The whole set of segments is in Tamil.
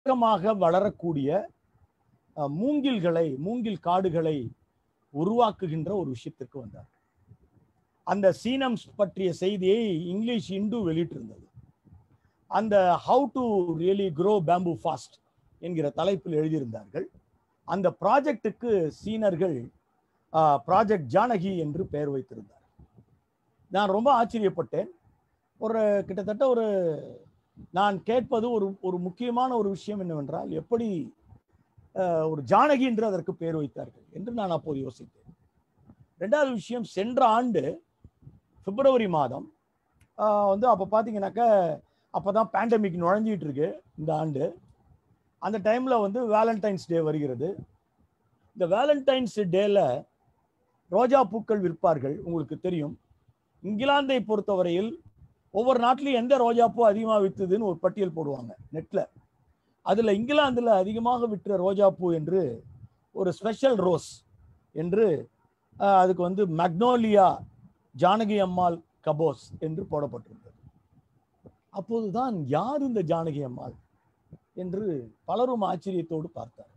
வேகமாக வளரக்கூடிய அஹ், மூங்கில்களை மூங்கில் காடுகளை உருவாக்குகின்ற ஒரு விஷயத்திற்கு வந்தார் அந்த சீனம் பற்றிய செய்தியை இங்கிலீஷ் இந்து வெளியிட்டிருந்தது அந்த how to really grow bamboo fast என்கிற தலைப்பில் எழுதியிருந்தார்கள் அந்த ப்ராஜெக்ட்டுக்கு சீனர்கள் ப்ராஜெக்ட் ஜானகி என்று பெயர் வைத்திருந்தார் நான் ரொம்ப ஆச்சரியப்பட்டேன் ஒரு கிட்டத்தட்ட ஒரு நான் கேட்பது ஒரு ஒரு முக்கியமான ஒரு விஷயம் என்னவென்றால் எப்படி அஹ், ஒரு ஜானகி என்று அதற்கு பெயர் வைத்தார்கள் என்று நான் அப்போது யோசித்தேன் ரெண்டாவது விஷயம் சென்ற ஆண்டு பிப்ரவரி மாதம் ஆஹ், வந்து அப்போ பார்த்தீங்கன்னாக்கா அப்போ தான் பேண்டமிக் நுழைஞ்சிட்டு இருக்கு இந்த ஆண்டு அந்த டைமில் வந்து வேலண்டைன்ஸ் டே வருகிறது இந்த வேலண்டைன்ஸ் டேல ரோஜா பூக்கள் விற்பார்கள் உங்களுக்கு தெரியும் இங்கிலாந்தை பொறுத்தவரையில் ஒவ்வொரு நாட்டிலையும் எந்த ரோஜா பூ அதிகமாக விற்றுதுன்னு ஒரு பட்டியல் போடுவாங்க நெட்டில் அதில் இங்கிலாந்தில் அதிகமாக விற்ற ரோஜா பூ என்று ஒரு ஸ்பெஷல் ரோஸ் என்று ஆஹ், அதுக்கு வந்து மக்னோலியா ஜானகி அம்மாள் கபோஸ் என்று போடப்பட்டிருந்தது அப்போதுதான் யார் இந்த ஜானகி அம்மாள் என்று பலரும் ஆச்சரியத்தோடு பார்த்தார்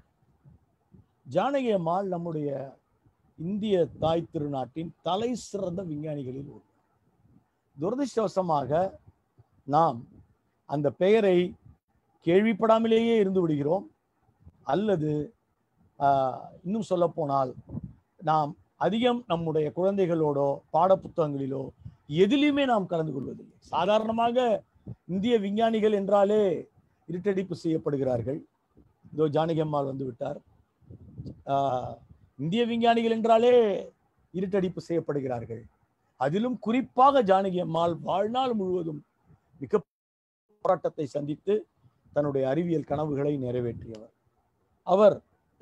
ஜானகி அம்மாள் நம்முடைய இந்திய தாய் திருநாட்டின் தலை சிறந்த விஞ்ஞானிகளில் ஒருவர் துரதிர்ஷ்டவசமாக நாம் அந்த பெயரை கேள்விப்படாமலேயே இருந்து விடுகிறோம் அல்லது ஆஹ், இன்னும் சொல்ல போனால் நாம் அதிகம் நம்முடைய குழந்தைகளோடோ பாடப்புத்தகங்களிலோ எதிலையுமே நாம் கலந்து கொள்வதில்லை சாதாரணமாக இந்திய விஞ்ஞானிகள் என்றாலே இருட்டடிப்பு செய்யப்படுகிறார்கள் இதோ ஜானகி அம்மாள் வந்து விட்டார் ஆஹ், இந்திய விஞ்ஞானிகள் என்றாலே இருட்டடிப்பு செய்யப்படுகிறார்கள் அதிலும் குறிப்பாக ஜானகி அம்மாள் வாழ்நாள் முழுவதும் மிக போராட்டத்தை சந்தித்து தன்னுடைய அறிவியல் கனவுகளை நிறைவேற்றியவர் அவர்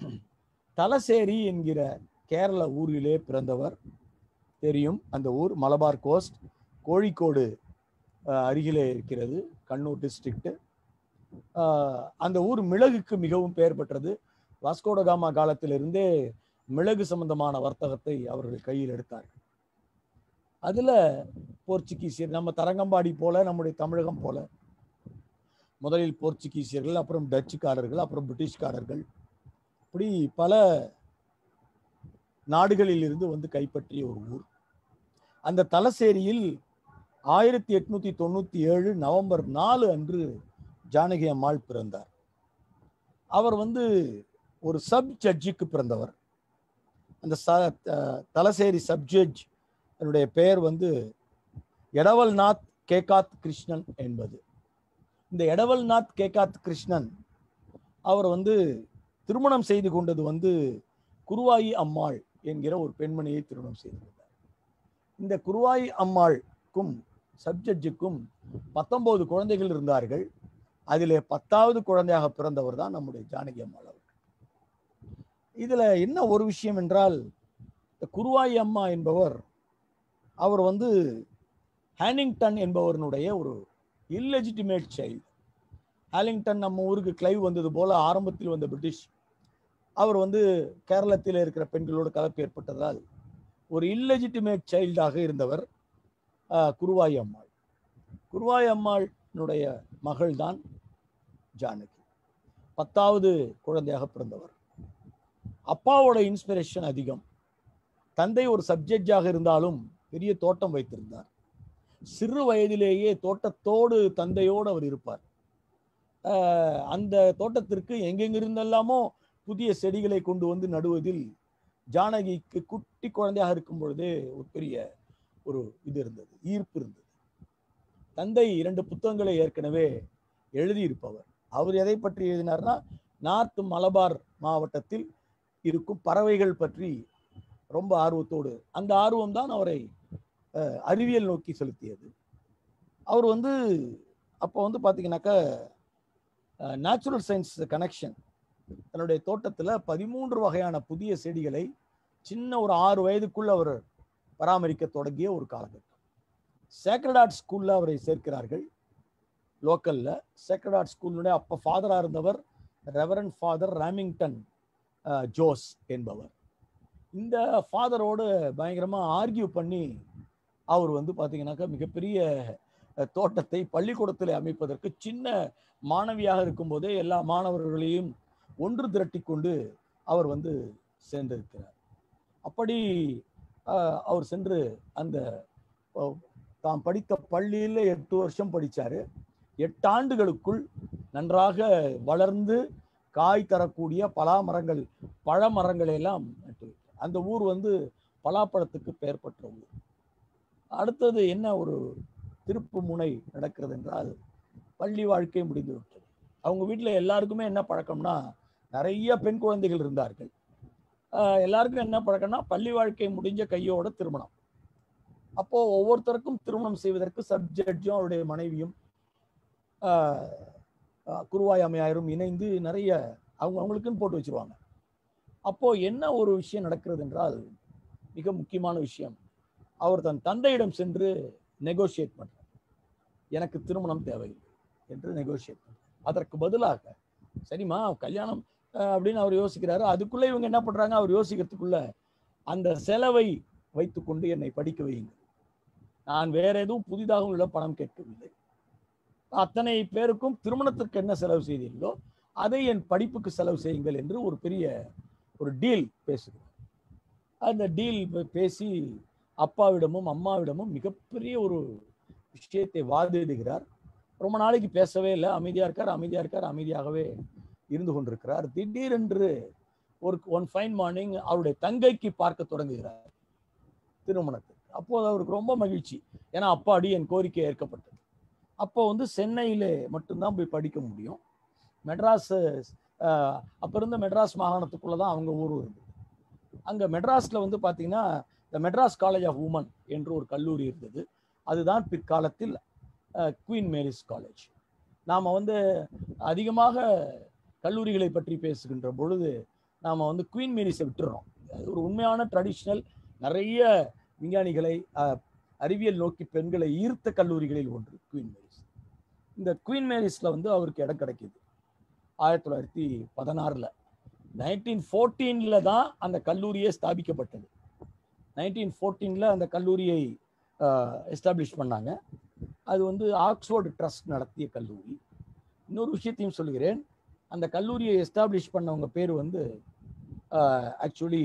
தலசேரி என்கிற கேரள ஊரிலே பிறந்தவர் தெரியும் அந்த ஊர் மலபார் கோஸ்ட் கோழிக்கோடு அஹ், அருகிலே இருக்கிறது கண்ணூர் டிஸ்ட்ரிக்ட் அந்த ஊர் மிளகுக்கு மிகவும் பெயர் பெற்றது வாஸ்கோடகாமா காலத்திலிருந்தே மிளகு சம்பந்தமான வர்த்தகத்தை அவர்கள் கையில் எடுத்தார்கள் அதுல போர்ச்சுகீசியர் நம்ம தரங்கம்பாடி போல நம்முடைய தமிழகம் போல முதலில் போர்ச்சுகீசியர்கள் அப்புறம் டச்சுக்காரர்கள் அப்புறம் பிரிட்டிஷ்காரர்கள் இப்படி பல நாடுகளில் இருந்து வந்து கைப்பற்றிய ஒரு ஊர் அந்த தலசேரியில் ஆயிரத்தி எட்நூத்தி தொண்ணூத்தி ஏழு நவம்பர் நாலு அன்று ஜானகி அம்மாள் பிறந்தார் அவர் வந்து ஒரு சப் ஜட்ஜுக்கு பிறந்தவர் அந்த ச த- தலசேரி சப் ஜட்ஜ் என்னுடைய பெயர் வந்து எடவல்நாத் கேகாத் கிருஷ்ணன் என்பது இந்த எடவல்நாத் கேகாத் கிருஷ்ணன் அவர் வந்து திருமணம் செய்து கொண்டது வந்து குருவாயி அம்மாள் என்கிற ஒரு பெண்மணியை திருமணம் செய்து கொண்டார் இந்த குருவாயி அம்மாளுக்கும் சப்ஜட்ஜுக்கும் பத்தொன்பது குழந்தைகள் இருந்தார்கள் அதிலே பத்தாவது குழந்தையாக பிறந்தவர் தான் நம்முடைய ஜானகி அம்மாள் அவர்கள் இதுல என்ன ஒரு விஷயம் என்றால் இந்த குருவாயி அம்மா என்பவர் அவர் வந்து ஹேனிங்டன் என்பவருடைய ஒரு இல்லெஜிட்டிமேட் சைல்டு ஹேலிங்டன் நம்ம ஊருக்கு கிளைவ் வந்தது போல ஆரம்பத்தில் வந்த பிரிட்டிஷ் அவர் வந்து கேரளத்தில் இருக்கிற பெண்களோடு கலப்பு ஏற்பட்டதால் ஒரு இல்லெஜிட்டிமேட் சைல்டாக இருந்தவர் ஆஹ், குருவாய் அம்மாள் குருவாய் அம்மாளுடைய மகள் தான் ஜானகி பத்தாவது குழந்தையாக பிறந்தவர் அப்பாவோட இன்ஸ்பிரேஷன் அதிகம் தந்தை ஒரு சப்ஜெக்டாக இருந்தாலும் பெரிய தோட்டம் வைத்திருந்தார் சிறு வயதிலேயே தோட்டத்தோடு தந்தையோடு அவர் இருப்பார் ஆஹ் அந்த தோட்டத்திற்கு எங்கெங்கிருந்தெல்லாமோ புதிய செடிகளை கொண்டு வந்து நடுவதில் ஜானகிக்கு குட்டி குழந்தையாக இருக்கும் பொழுதே ஒரு பெரிய ஒரு இது இருந்தது ஈர்ப்பு இருந்தது தந்தை இரண்டு புத்தகங்களை ஏற்கனவே எழுதியிருப்பவர் அவர் எதை பற்றி எழுதினார்னா நார்த் மலபார் மாவட்டத்தில் இருக்கும் பறவைகள் பற்றி ரொம்ப ஆர்வத்தோடு அந்த ஆர்வம் தான் அவரை அஹ், அறிவியல் நோக்கி செலுத்தியது அவர் வந்து அப்போ வந்து பார்த்தீங்கன்னாக்கா நேச்சுரல் சயின்ஸ் கனெக்ஷன் தன்னுடைய தோட்டத்தில் பதிமூன்று வகையான புதிய செடிகளை சின்ன ஒரு ஆறு வயதுக்குள்ள அவர் பராமரிக்க தொடங்கிய ஒரு காலகட்டம் சேக்ரட் ஆர்ட் ஸ்கூல்ல அவரை சேர்க்கிறார்கள் லோக்கல்ல சேக்ரட் ஆர்ட் ஸ்கூலுடைய அப்போ ஃபாதராக இருந்தவர் ரெவரன் ஃபாதர் ராமிங்டன் அஹ், ஜோஸ் என்பவர் இந்த ஃபாதரோடு பயங்கரமாக ஆர்கியூ பண்ணி அவர் வந்து பார்த்தீங்கன்னாக்கா மிகப்பெரிய அஹ், தோட்டத்தை பள்ளிக்கூடத்தில் அமைப்பதற்கு சின்ன மாணவியாக இருக்கும்போதே எல்லா மாணவர்களையும் ஒன்று திரட்டி கொண்டு அவர் வந்து சேர்ந்திருக்கிறார் அப்படி அஹ், அவர் சென்று அந்த அஹ், தாம் படித்த பள்ளியில் எட்டு வருஷம் படிச்சாரு எட்டு ஆண்டுகளுக்குள் நன்றாக வளர்ந்து காய் தரக்கூடிய பலா மரங்கள் பழ மரங்களை எல்லாம் நட்டு வைத்தார். அந்த ஊர் வந்து பலாப்பழத்துக்கு பெயர் பெற்ற ஊர் அடுத்தது என்ன ஒரு திருப்பு முனை நடக்கிறது என்றால் பள்ளி வாழ்க்கை முடிந்து விட்டது அவங்க வீட்டில் எல்லாருக்குமே என்ன பழக்கம்னா நிறைய பெண் குழந்தைகள் இருந்தார்கள் ஆஹ் எல்லாருக்கும் என்ன பழக்கம்னா பள்ளி வாழ்க்கை முடிஞ்ச கையோட திருமணம் அப்போ ஒவ்வொருத்தருக்கும் திருமணம் செய்வதற்கு சப் ஜட்ஜும் அவருடைய மனைவியும் ஆஹ் ஆஹ் குருவாய் அம்மையாரும் இணைந்து நிறைய அவங்க அவங்களுக்குன்னு போட்டு வச்சிருவாங்க அப்போ என்ன ஒரு விஷயம் நடக்கிறது என்றால் மிக முக்கியமான விஷயம் அவர் தன் தந்தையிடம் சென்று நெகோஷியேட் பண்றார் எனக்கு திருமணம் தேவையில்லை என்று நெகோஷியேட் பண்றார் அதற்கு பதிலாக சரிம்மா கல்யாணம் அஹ், அப்படின்னு அவர் யோசிக்கிறாரு அதுக்குள்ள இவங்க என்ன பண்றாங்க அவர் யோசிக்கிறதுக்குள்ள அந்த செலவை வைத்துக்கொண்டு என்னை படிக்க வையுங்கள் நான் வேற எதுவும் புதிதாக உள்ள பணம் கேட்கவில்லை அத்தனை பேருக்கும் திருமணத்திற்கு என்ன செலவு செய்தீர்களோ அதை என் படிப்புக்கு செலவு செய்யுங்கள் என்று ஒரு பெரிய ஒரு டீல் பேசுகிறார் அந்த டீல் பேசி அப்பாவிடமும் அம்மாவிடமும் மிகப்பெரிய ஒரு விஷயத்தை வாதிடுகிறார் ரொம்ப நாளைக்கு பேசவே இல்லை அமைதியா இருக்கார் அமைதியா இருக்கார் அமைதியாகவே இருந்து கொண்டிருக்கிறார் திடீரென்று ஒரு ஒன் ஃபைன் மார்னிங் அவருடைய தங்கைக்கு பார்க்க தொடங்குகிறார் திருமணத்துக்கு அப்போது அவருக்கு ரொம்ப மகிழ்ச்சி ஏன்னா அப்பாடி என் கோரிக்கை ஏற்கப்பட்டது அப்போ வந்து சென்னையிலே மட்டும்தான் போய் படிக்க முடியும் மெட்ராஸ் அஹ், அப்ப இருந்த மெட்ராஸ் மாகாணத்துக்குள்ள தான் அவங்க ஊர் இருந்தது அங்க மெட்ராஸ்ல வந்து பாத்தீங்கன்னா இந்த மெட்ராஸ் காலேஜ் ஆஃப் உமன் என்று ஒரு கல்லூரி இருந்தது அதுதான் பிற்காலத்தில் குவீன் மேரிஸ் காலேஜ் நாம் வந்து அதிகமாக கல்லூரிகளை பற்றி பேசுகின்ற பொழுது நாம் வந்து குவீன் மேரிஸை விட்டுறோம் அது ஒரு உண்மையான ட்ரெடிஷ்னல் நிறைய விஞ்ஞானிகளை அஹ், அறிவியல் நோக்கி பெண்களை ஈர்த்த கல்லூரிகளில் ஒன்று குவீன் மேரிஸ் இந்த குவீன் மேரிஸில் வந்து அவருக்கு இடம் கிடைக்கிது ஆயிரத்தி தொள்ளாயிரத்தி பதினாறில் நைன்டீன் ஃபோர்டீனில் தான் அந்த கல்லூரியே ஸ்தாபிக்கப்பட்டது நைன்டீன் ஃபோர்டீனில் அந்த கல்லூரியை எஸ்டாப்ளிஷ் பண்ணாங்க அது வந்து ஆக்ஸ்போர்டு ட்ரஸ்ட் நடத்திய கல்லூரி இன்னொரு விஷயத்தையும் சொல்கிறேன் அந்த கல்லூரியை எஸ்டாப்ளிஷ் பண்ணவங்க பேர் வந்து ஆக்சுவலி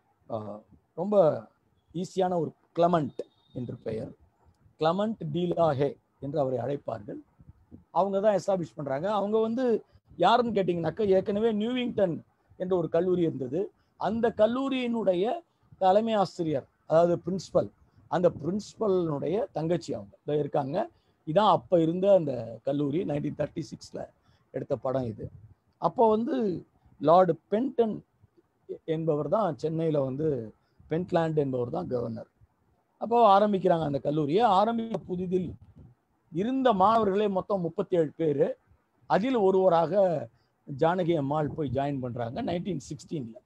ரொம்ப ஈஸியான ஒரு கிளமண்ட் என்று பெயர் கிளமண்ட் டீலாஹே என்று அவரை அழைப்பார்கள் அவங்க தான் எஸ்டாப்ளிஷ் பண்ணுறாங்க அவங்க வந்து யாருன்னு கேட்டிங்கனாக்கா ஏற்கனவே நியூவிங்டன் என்ற ஒரு கல்லூரி இருந்தது அந்த கல்லூரியினுடைய தலைமை ஆசிரியர் அதாவது பிரின்சிபல் அந்த பிரின்சிபலினுடைய தங்கச்சி அவங்க இதோ இருக்காங்க இதான் அப்போ இருந்த அந்த கல்லூரி நைன்டீன் தேர்ட்டி சிக்ஸில் எடுத்த படம் இது அப்போ வந்து லார்டு பென்டன் என்பவர் தான் சென்னையில் வந்து பென்ட்லாண்ட் என்பவர் தான் கவர்னர் அப்போ ஆரம்பிக்கிறாங்க அந்த கல்லூரியை ஆரம்பித்த புதிதில் இருந்த மாணவர்களே மொத்தம் முப்பத்தி ஏழு பேர் அதில் ஒருவராக ஜானகி அம்மாள் போய் ஜாயின் பண்ணுறாங்க நைன்டீன் சிக்ஸ்டீனில்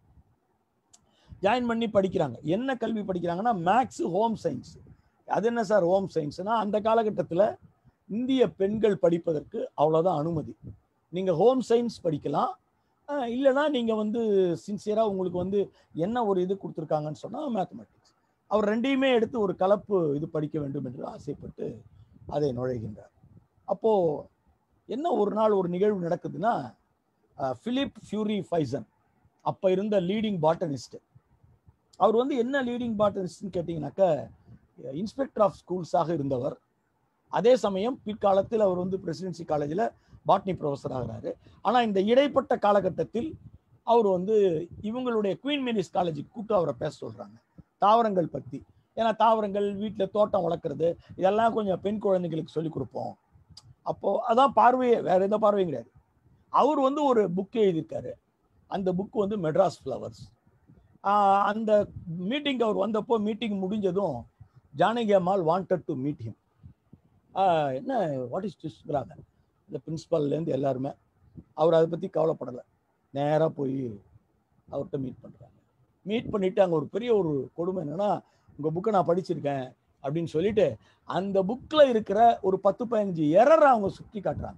ஜாயின் பண்ணி படிக்கிறாங்க என்ன கல்வி படிக்கிறாங்கன்னா மேக்ஸ் ஹோம் சயின்ஸ் அது என்ன சார் ஹோம் சயின்ஸ்னா அந்த காலகட்டத்தில் இந்திய பெண்கள் படிப்பதற்கு அவ்வளோதான் அனுமதி நீங்கள் ஹோம் சயின்ஸ் படிக்கலாம் அஹ் இல்லைன்னா நீங்கள் வந்து சின்சியராக உங்களுக்கு வந்து என்ன ஒரு இது கொடுத்துருக்காங்கன்னு சொன்னால் மேத்தமெட்டிக்ஸ் அவர் ரெண்டையுமே எடுத்து ஒரு கலப்பு இது படிக்க வேண்டும் என்று ஆசைப்பட்டு அதை நுழைகின்றார் அப்போது என்ன ஒரு நாள் ஒரு நிகழ்வு நடக்குதுன்னா அஹ், பிலிப் ஃபியூரி ஃபைசன் அப்போ இருந்த லீடிங் பாட்டனிஸ்ட் அவர் வந்து என்ன லீடிங் பாட்டனிஸ்ட்னு கேட்டிங்கனாக்கா இன்ஸ்பெக்டர் ஆஃப் ஸ்கூல்ஸாக இருந்தவர் அதே சமயம் பிற்காலத்தில் அவர் வந்து பிரசிடென்சி காலேஜில் பாட்னி ப்ரொஃபஸர் ஆகிறாரு ஆனால் இந்த இடைப்பட்ட காலகட்டத்தில் அவர் வந்து இவங்களுடைய குவீன் மேரிஸ் காலேஜுக்கு கூப்பிட்டு அவரை பேச சொல்கிறாங்க தாவரங்கள் பற்றி ஏன்னா தாவரங்கள் வீட்டில் தோட்டம் வளர்க்குறது இதெல்லாம் கொஞ்சம் பெண் குழந்தைகளுக்கு சொல்லிக் கொடுப்போம் அப்போது அதான் பார்வையே வேற எந்த பார்வையும் கிடையாது அவர் வந்து ஒரு புக் எழுதியிருக்காரு அந்த புக் வந்து மெட்ராஸ் ஃப்ளவர்ஸ் அந்த மீட்டிங் அவர் வந்தப்போ மீட்டிங் முடிஞ்சதும் Janaki Ammal wanted to meet him என்ன வாட் இஸ் டிஸ்கிறாங்க இந்த பிரின்ஸிபல்லேருந்து எல்லாருமே அவர் அதை பற்றி கவலைப்படலை நேராக போய் அவர்கிட்ட மீட் பண்ணுறாங்க மீட் பண்ணிட்டு அங்கே ஒரு பெரிய ஒரு கொடுமை என்னன்னா உங்கள் புக்கை நான் படிச்சிருக்கேன் அப்படின்னு சொல்லிட்டு அந்த புக்கில் இருக்கிற ஒரு பத்து பதினஞ்சு எரரை அவங்க சுற்றி காட்டுறாங்க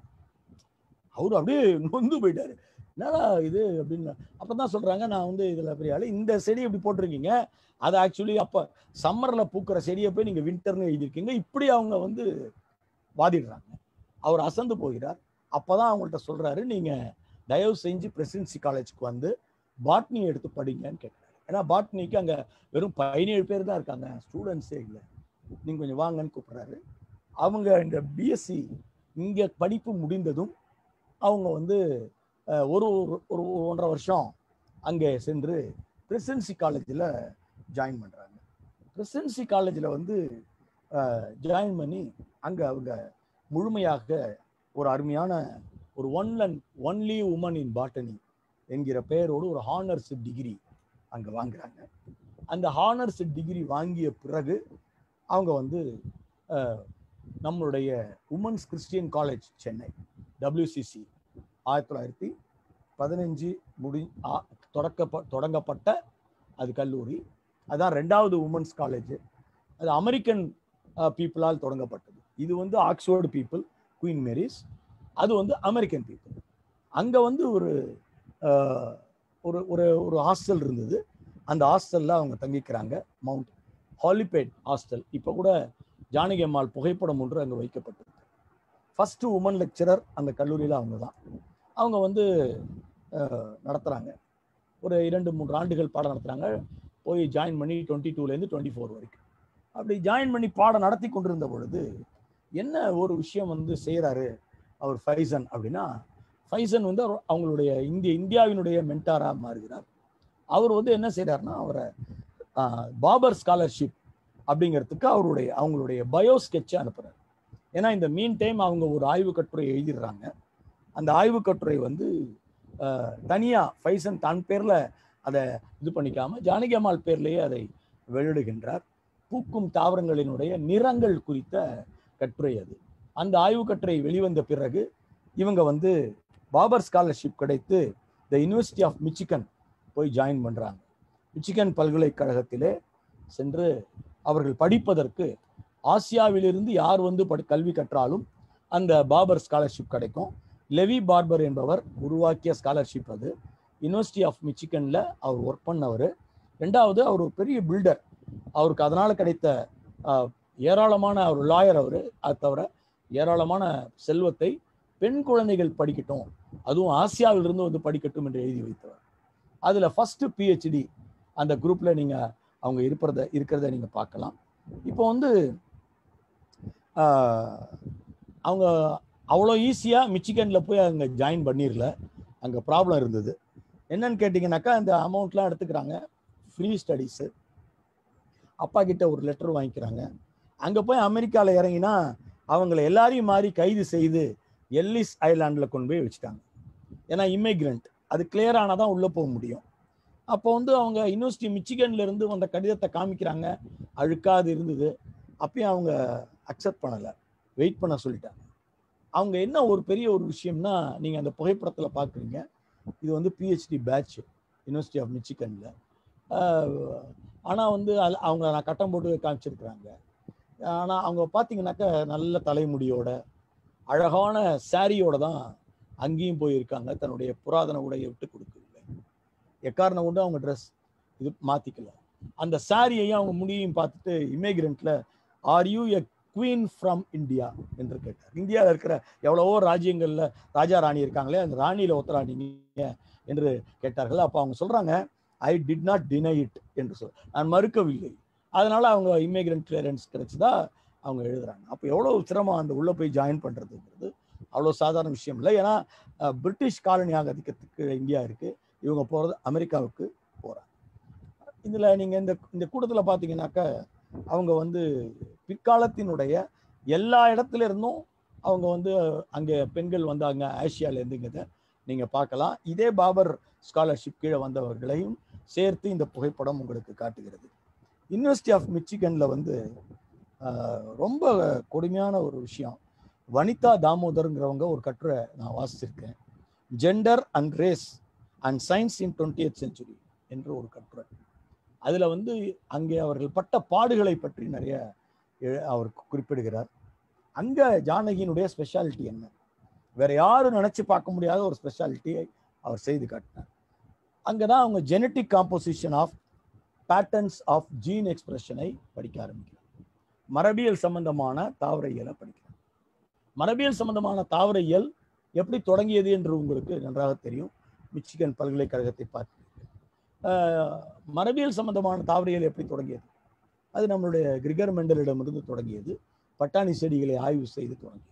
அவர் அப்படியே நொந்து போயிட்டாரு என்னடா இது அப்படின்னு அப்போ தான் சொல்கிறாங்க நான் வந்து இதில் பெரிய ஆளு இந்த செடி இப்படி போட்டிருக்கீங்க அது ஆக்சுவலி அப்போ சம்மரில் பூக்கிற செடியை போய் நீங்கள் வின்டர்னு எழுதியிருக்கீங்க இப்படி அவங்க வந்து வாதிடுறாங்க அவர் அசந்து போகிறார் அப்பதான் அவங்கள்ட்ட சொல்றாரு நீங்க தயவு செஞ்சு பிரசிடென்சி காலேஜுக்கு வந்து பாட்னி எடுத்து படிங்கன்னு கேட்குறாரு ஏன்னா பாட்னிக்கு அங்க வெறும் பதினேழு பேர் தான் இருக்காங்க ஸ்டூடெண்ட்ஸே இல்லை நீங்க கொஞ்சம் வாங்கன்னு கூப்பிடுறாரு அவங்க இந்த பிஎஸ்சி இங்க படிப்பு முடிந்ததும் அவங்க வந்து அஹ், ஒரு ஒரு- ஒரு ஒன்றரை வருஷம் அங்கே சென்று பிரசிடென்சி காலேஜில் ஜாயின் பண்ணுறாங்க பிரசிடென்சி காலேஜில் வந்து ஜாயின் பண்ணி அங்கே அவங்க முழுமையாக ஒரு அருமையான ஒரு one and only woman in botany என்கிற பெயரோடு ஒரு ஹானர்ஸ் டிகிரி அங்கே வாங்குறாங்க அந்த ஹானர்ஸ் டிகிரி வாங்கிய பிறகு அவங்க வந்து அஹ், நம்மளுடைய women's Christian college Chennai WCC ஆயிரத்தி தொள்ளாயிரத்தி பதினஞ்சு முடி ஆ- தொடக்க தொடங்கப்பட்ட அது கல்லூரி அதான் ரெண்டாவது உமன்ஸ் காலேஜ் அது அமெரிக்கன் பீப்புளால் தொடங்கப்பட்டது இது வந்து ஆக்ஸ்போர்டு பீப்புள் குயின் மேரிஸ் அது வந்து அமெரிக்கன் பீப்புள் அங்கே வந்து ஒரு அஹ், ஒரு ஒரு ஒரு ஹாஸ்டல் இருந்தது அந்த ஹாஸ்டலில் அவங்க தங்கிக்கிறாங்க மவுண்ட் ஹாலிபேட் ஹாஸ்டல் இப்போ கூட ஜானகி அம்மாள் புகைப்படம் ஒன்று அங்கே வைக்கப்பட்டிருக்கு ஃபஸ்ட்டு உமன் லெக்சரர் அந்த கல்லூரியில் அவங்க தான் அவங்க வந்து அஹ், நடத்துகிறாங்க ஒரு இரண்டு மூன்று ஆண்டுகள் பாடம் நடத்துகிறாங்க போய் ஜாயின் பண்ணி டுவெண்ட்டி டூலேருந்து டுவெண்ட்டி ஃபோர் வரைக்கும் அப்படி ஜாயின் பண்ணி பாடம் நடத்தி கொண்டிருந்த பொழுது என்ன ஒரு விஷயம் வந்து செய்கிறாரு அவர் ஃபைசன் அப்படின்னா ஃபைசன் வந்து அவர் அவங்களுடைய இந்திய இந்தியாவினுடைய மென்டாராக மாறுகிறார் அவர் வந்து என்ன செய்கிறாருன்னா அவரை ஆஹ், பாபர் ஸ்காலர்ஷிப் அப்படிங்கிறதுக்கு அவருடைய அவங்களுடைய பயோ ஸ்கெட்சை அனுப்புகிறார் ஏன்னா இந்த மீன் டைம் அவங்க ஒரு ஆய்வு கட்டுரை எழுதிடுறாங்க அந்த ஆய்வு கட்டுரை வந்து ஆஹ், தனியா ஃபைசன் தன் பேர்ல அதை இது பண்ணிக்காம ஜானகி அம்மாள் பேர்லேயே அதை வெளியிடுகின்றார் பூக்கும் தாவரங்களினுடைய நிறங்கள் குறித்த கட்டுரை அது அந்த ஆய்வு கட்டுரை வெளிவந்த பிறகு இவங்க வந்து பாபர் ஸ்காலர்ஷிப் கிடைத்து த யூனிவர்சிட்டி ஆஃப் மிச்சிகன் போய் ஜாயின் பண்றாங்க மிச்சிகன் பல்கலைக்கழகத்திலே சென்று அவர்கள் படிப்பதற்கு ஆசியாவிலிருந்து யார் வந்து படி கல்வி கற்றாலும் அந்த பாபர் ஸ்காலர்ஷிப் கிடைக்கும் லெவி பார்பர் என்பவர் உருவாக்கிய ஸ்காலர்ஷிப் அது யுனிவர்சிட்டி ஆஃப் மிச்சிகன்ல அவர் ஒர்க் பண்ணவர் ரெண்டாவது அவர் ஒரு பெரிய பில்டர் அவருக்கு அதனால கிடைத்த ஆஹ், ஏராளமான ஒரு லாயர் அவர் அது தவிர ஏராளமான செல்வத்தை பெண் குழந்தைகள் படிக்கட்டும் அதுவும் ஆசியாவிலிருந்து வந்து படிக்கட்டும் என்று எழுதி வைத்தவர் அதுல ஃபர்ஸ்ட் பிஹெச்டி அந்த குரூப்ல நீங்க அவங்க இருப்பத இருக்கிறத நீங்க பார்க்கலாம் இப்போ வந்து ஆஹ், அவங்க அவ்வளோ ஈஸியாக மிச்சிகனில் போய் அங்கே ஜாயின் பண்ணிடல அங்கே ப்ராப்ளம் இருந்தது என்னன்னு கேட்டிங்கனாக்கா அந்த அமௌண்ட்லாம் எடுத்துக்கிறாங்க ஃப்ரீ ஸ்டடீஸு அப்பா கிட்ட ஒரு லெட்டர் வாங்கிக்கிறாங்க அங்கே போய் அமெரிக்காவில் இறங்கினா அவங்கள எல்லாரையும் மாறி கைது செய்து எல்லிஸ் ஐலாண்டில் கொண்டு போய் வச்சுட்டாங்க ஏன்னா இமிக்ரெண்ட் அது கிளியர் ஆனால் தான் உள்ளே போக முடியும் அப்போ வந்து அவங்க யூனிவர்சிட்டி மிச்சிகன்ல இருந்து வந்த கடிதத்தை காமிக்கிறாங்க அழுக்காது இருந்தது அப்பயும் அவங்க அக்செப்ட் பண்ணலை வெயிட் பண்ண சொல்லிட்டாங்க அவங்க என்ன ஒரு பெரிய ஒரு விஷயம்னா நீங்கள் அந்த புகைப்படத்தில் பார்க்குறீங்க இது வந்து பிஹெச்டி பேட்ச் யூனிவர்சிட்டி ஆஃப் மிச்சிகனில் ஆனால் வந்து அதுல அவங்க நான் கட்டம் போட்டு காமிச்சிருக்கிறாங்க ஆனால் அவங்க பார்த்தீங்கன்னாக்கா நல்ல தலைமுடியோட அழகான சாரியோட தான் அங்கேயும் போயிருக்காங்க தன்னுடைய புராதன உடையை விட்டு கொடுக்கவில்லை எக்காரணம் கொண்டு அவங்க ட்ரெஸ் இது மாற்றிக்கல அந்த சாரியையும் அவங்க முடியையும் பார்த்துட்டு இமிகிரண்ட்ல are you a queen from India என்று கேட்டார் இந்தியாவில் இருக்கிற எவ்வளவோ ராஜ்யங்கள்ல ராஜா ராணி இருக்காங்களே அந்த ராணியில ஒத்த ராணிங்க என்று கேட்டார்கள் அப்போ அவங்க சொல்றாங்க I did not deny it என்று சொல் நான் மறுக்கவில்லை அதனால அவங்க இமிகிரண்ட் கிளியரன்ஸ் கிடைச்சதா அவங்க எழுதுறாங்க அப்போ எவ்வளோ சிரமம் அந்த உள்ள போய் ஜாயின் பண்றதுங்கிறது அவ்வளோ சாதாரண விஷயம் இல்லை ஏன்னா அஹ், பிரிட்டிஷ் காலனி ஆகிறதுக்கு இந்தியா இருக்கு இவங்க போறது அமெரிக்காவுக்கு போறாங்க இதுல நீங்க இந்த இந்த கூட்டத்தில் பார்த்தீங்கன்னாக்கா அவங்க வந்து பிற்காலத்தினுடைய எல்லா இடத்துல இருந்தும் அவங்க வந்து அங்கே பெண்கள் வந்தாங்க ஆசியால இருந்துங்கிறத நீங்க பார்க்கலாம் இதே பாபர் ஸ்காலர்ஷிப் கீழே வந்தவர்களையும் சேர்த்து இந்த புகைப்படம் உங்களுக்கு காட்டுகிறது யூனிவர்சிட்டி ஆஃப் மிச்சிகன்ல வந்து ஆஹ், ரொம்ப கொடுமையான ஒரு விஷயம் வனிதா தாமோதருங்கிறவங்க ஒரு கட்டுரை நான் வாசிச்சிருக்கேன் gender and race and science in twentieth century என்ற ஒரு கட்டுரை அதுல வந்து அங்கே அவர்கள் பட்ட பாடுகளை பற்றி நிறைய எ- அவர் குறிப்பிடுகிறார் அங்க ஜானகியினுடைய ஸ்பெஷாலிட்டி என்ன வேற யாரும் நினைச்சு பார்க்க முடியாத ஒரு ஸ்பெஷாலிட்டியை அவர் செய்து காட்டினார் அங்கதான் அவங்க genetic composition of patterns of gene எக்ஸ்பிரஷனை படிக்க ஆரம்பிக்கிறார் மரபியல் சம்பந்தமான தாவர இயலை படிக்கிறார் மரபியல் சம்பந்தமான தாவரையியல் எப்படி தொடங்கியது என்று உங்களுக்கு நன்றாக தெரியும் மிச்சிகன் பல்கலைக்கழகத்தை பார்த்து ஆஹ், மரபியல் சம்பந்தமான தாவரியல் எப்படி தொடங்கியது அது நம்மளுடைய கிரிகர் மெண்டலிடமிருந்து தொடங்கியது பட்டாணி செடிகளை ஆய்வு செய்து தொடங்கியது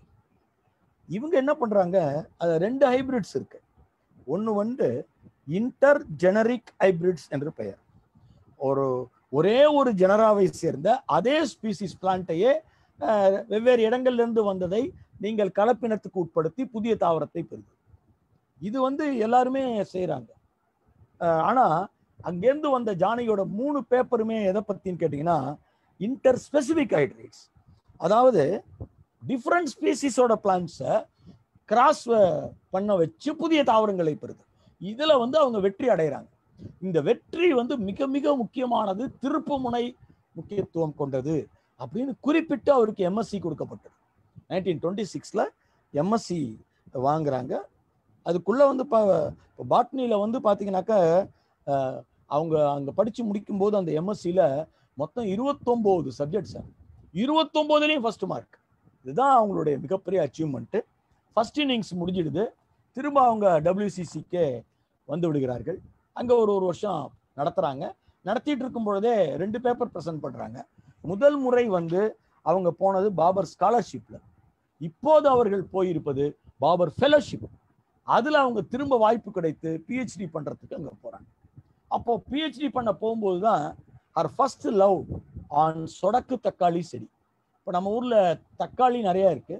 இவங்க என்ன பண்றாங்க அது ரெண்டு ஹைபிரிட்ஸ் இருக்கு ஒன்று வந்து இன்டர் ஜெனரிக் ஹைபிரிட்ஸ் என்று பெயர் ஒரு ஒரே ஒரு ஜெனராவை சேர்ந்த அதே ஸ்பீசிஸ் பிளான்ட்டையே வெவ்வேறு இடங்கள்ல இருந்து வந்ததை நீங்கள் கலப்பினத்துக்கு உட்படுத்தி புதிய தாவரத்தை பெறுது இது வந்து எல்லாருமே செய்றாங்க அஹ் ஆனா அங்கேருந்து வந்த ஜானகியோட மூணு பேப்பருமே எதை பத்தின்னு கேட்டிங்கன்னா இன்டர் ஸ்பெசிபிக் ஹைட்ரேட்ஸ் அதாவது டிஃப்ரெண்ட் ஸ்பீசிஸோட பிளான்ட்ஸை கிராஸ் பண்ண வச்சு புதிய தாவரங்களை பெறுது இதுல வந்து அவங்க வெற்றி அடைகிறாங்க இந்த வெற்றி வந்து மிக மிக முக்கியமானது திருப்புமுனை முக்கியத்துவம் கொண்டது அப்படின்னு குறிப்பிட்டு அவருக்கு எம்எஸ்சி கொடுக்கப்பட்டது நைன்டீன் டுவெண்ட்டி சிக்ஸில் எம்எஸ்சி வாங்குறாங்க அதுக்குள்ள வந்து இப்போ இப்போ பாட்னியில் வந்து பார்த்தீங்கன்னாக்கா அஹ், அவங்க அங்கே படித்து முடிக்கும்போது அந்த எம்எஸ்சியில் மொத்தம் இருபத்தொம்போது சப்ஜெக்ட்ஸ் இருபத்தொம்போதுலேயும் ஃபர்ஸ்ட் மார்க் இதுதான் அவங்களுடைய மிகப்பெரிய அச்சீவ்மெண்ட்டு ஃபர்ஸ்ட் இன்னிங்ஸ் முடிஞ்சிடுது திரும்ப அவங்க டபிள்யூசிசிக்கே வந்து விடுகிறார்கள் அங்கே ஒரு ஒரு வருஷம் நடத்துகிறாங்க நடத்திட்டு இருக்கும் பொழுதே ரெண்டு பேப்பர் ப்ரெசென்ட் பண்ணுறாங்க முதல் முறை வந்து அவங்க போனது பாபர் ஸ்காலர்ஷிப்பில் இப்போது அவர்கள் போயிருப்பது பாபர் ஃபெலோஷிப் அதில் அவங்க திரும்ப வாய்ப்பு கிடைத்து பிஹெச்டி பண்ணுறதுக்கு அங்கே போகிறாங்க அப்போ பிஹெச்டி பண்ண போகும்போது தான் அவர் ஃபர்ஸ்ட் லவ் ஆன் சொடக்கு தக்காளி செடி இப்போ நம்ம ஊரில் தக்காளி நிறையா இருக்கு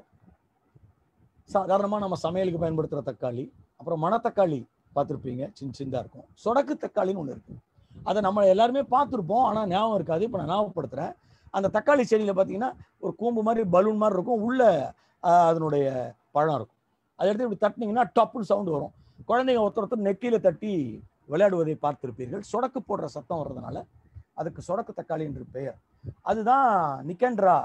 சாதாரணமாக நம்ம சமையலுக்கு பயன்படுத்துகிற தக்காளி அப்புறம் மணத்தக்காளி பார்த்துருப்பீங்க சின்ன சின்னதாக இருக்கும் சொடக்கு தக்காளின்னு ஒன்று இருக்கு அதை நம்ம எல்லாருமே பார்த்துருப்போம் ஆனால் ஞாபகம் இருக்காது இப்போ நான் ஞாபகப்படுத்துகிறேன் அந்த தக்காளி செடியில் பார்த்தீங்கன்னா ஒரு கூம்பு மாதிரி பலூன் மாதிரி இருக்கும் உள்ள ஆஹ், அதனுடைய பழம் இருக்கும் அதை எடுத்து இப்படி தட்டினீங்கன்னா டப்புன்னு சவுண்டு வரும் குழந்தைங்க ஒருத்தர் ஒருத்தர் நெத்தியில் தட்டி விளையாடுவதை பார்த்திருப்பீர்கள் சொடக்கு போடுற சத்தம் வர்றதுனால அதுக்கு சொடக்கு தக்காளி என்று பெயர் அதுதான் நிக்கண்ட்ரா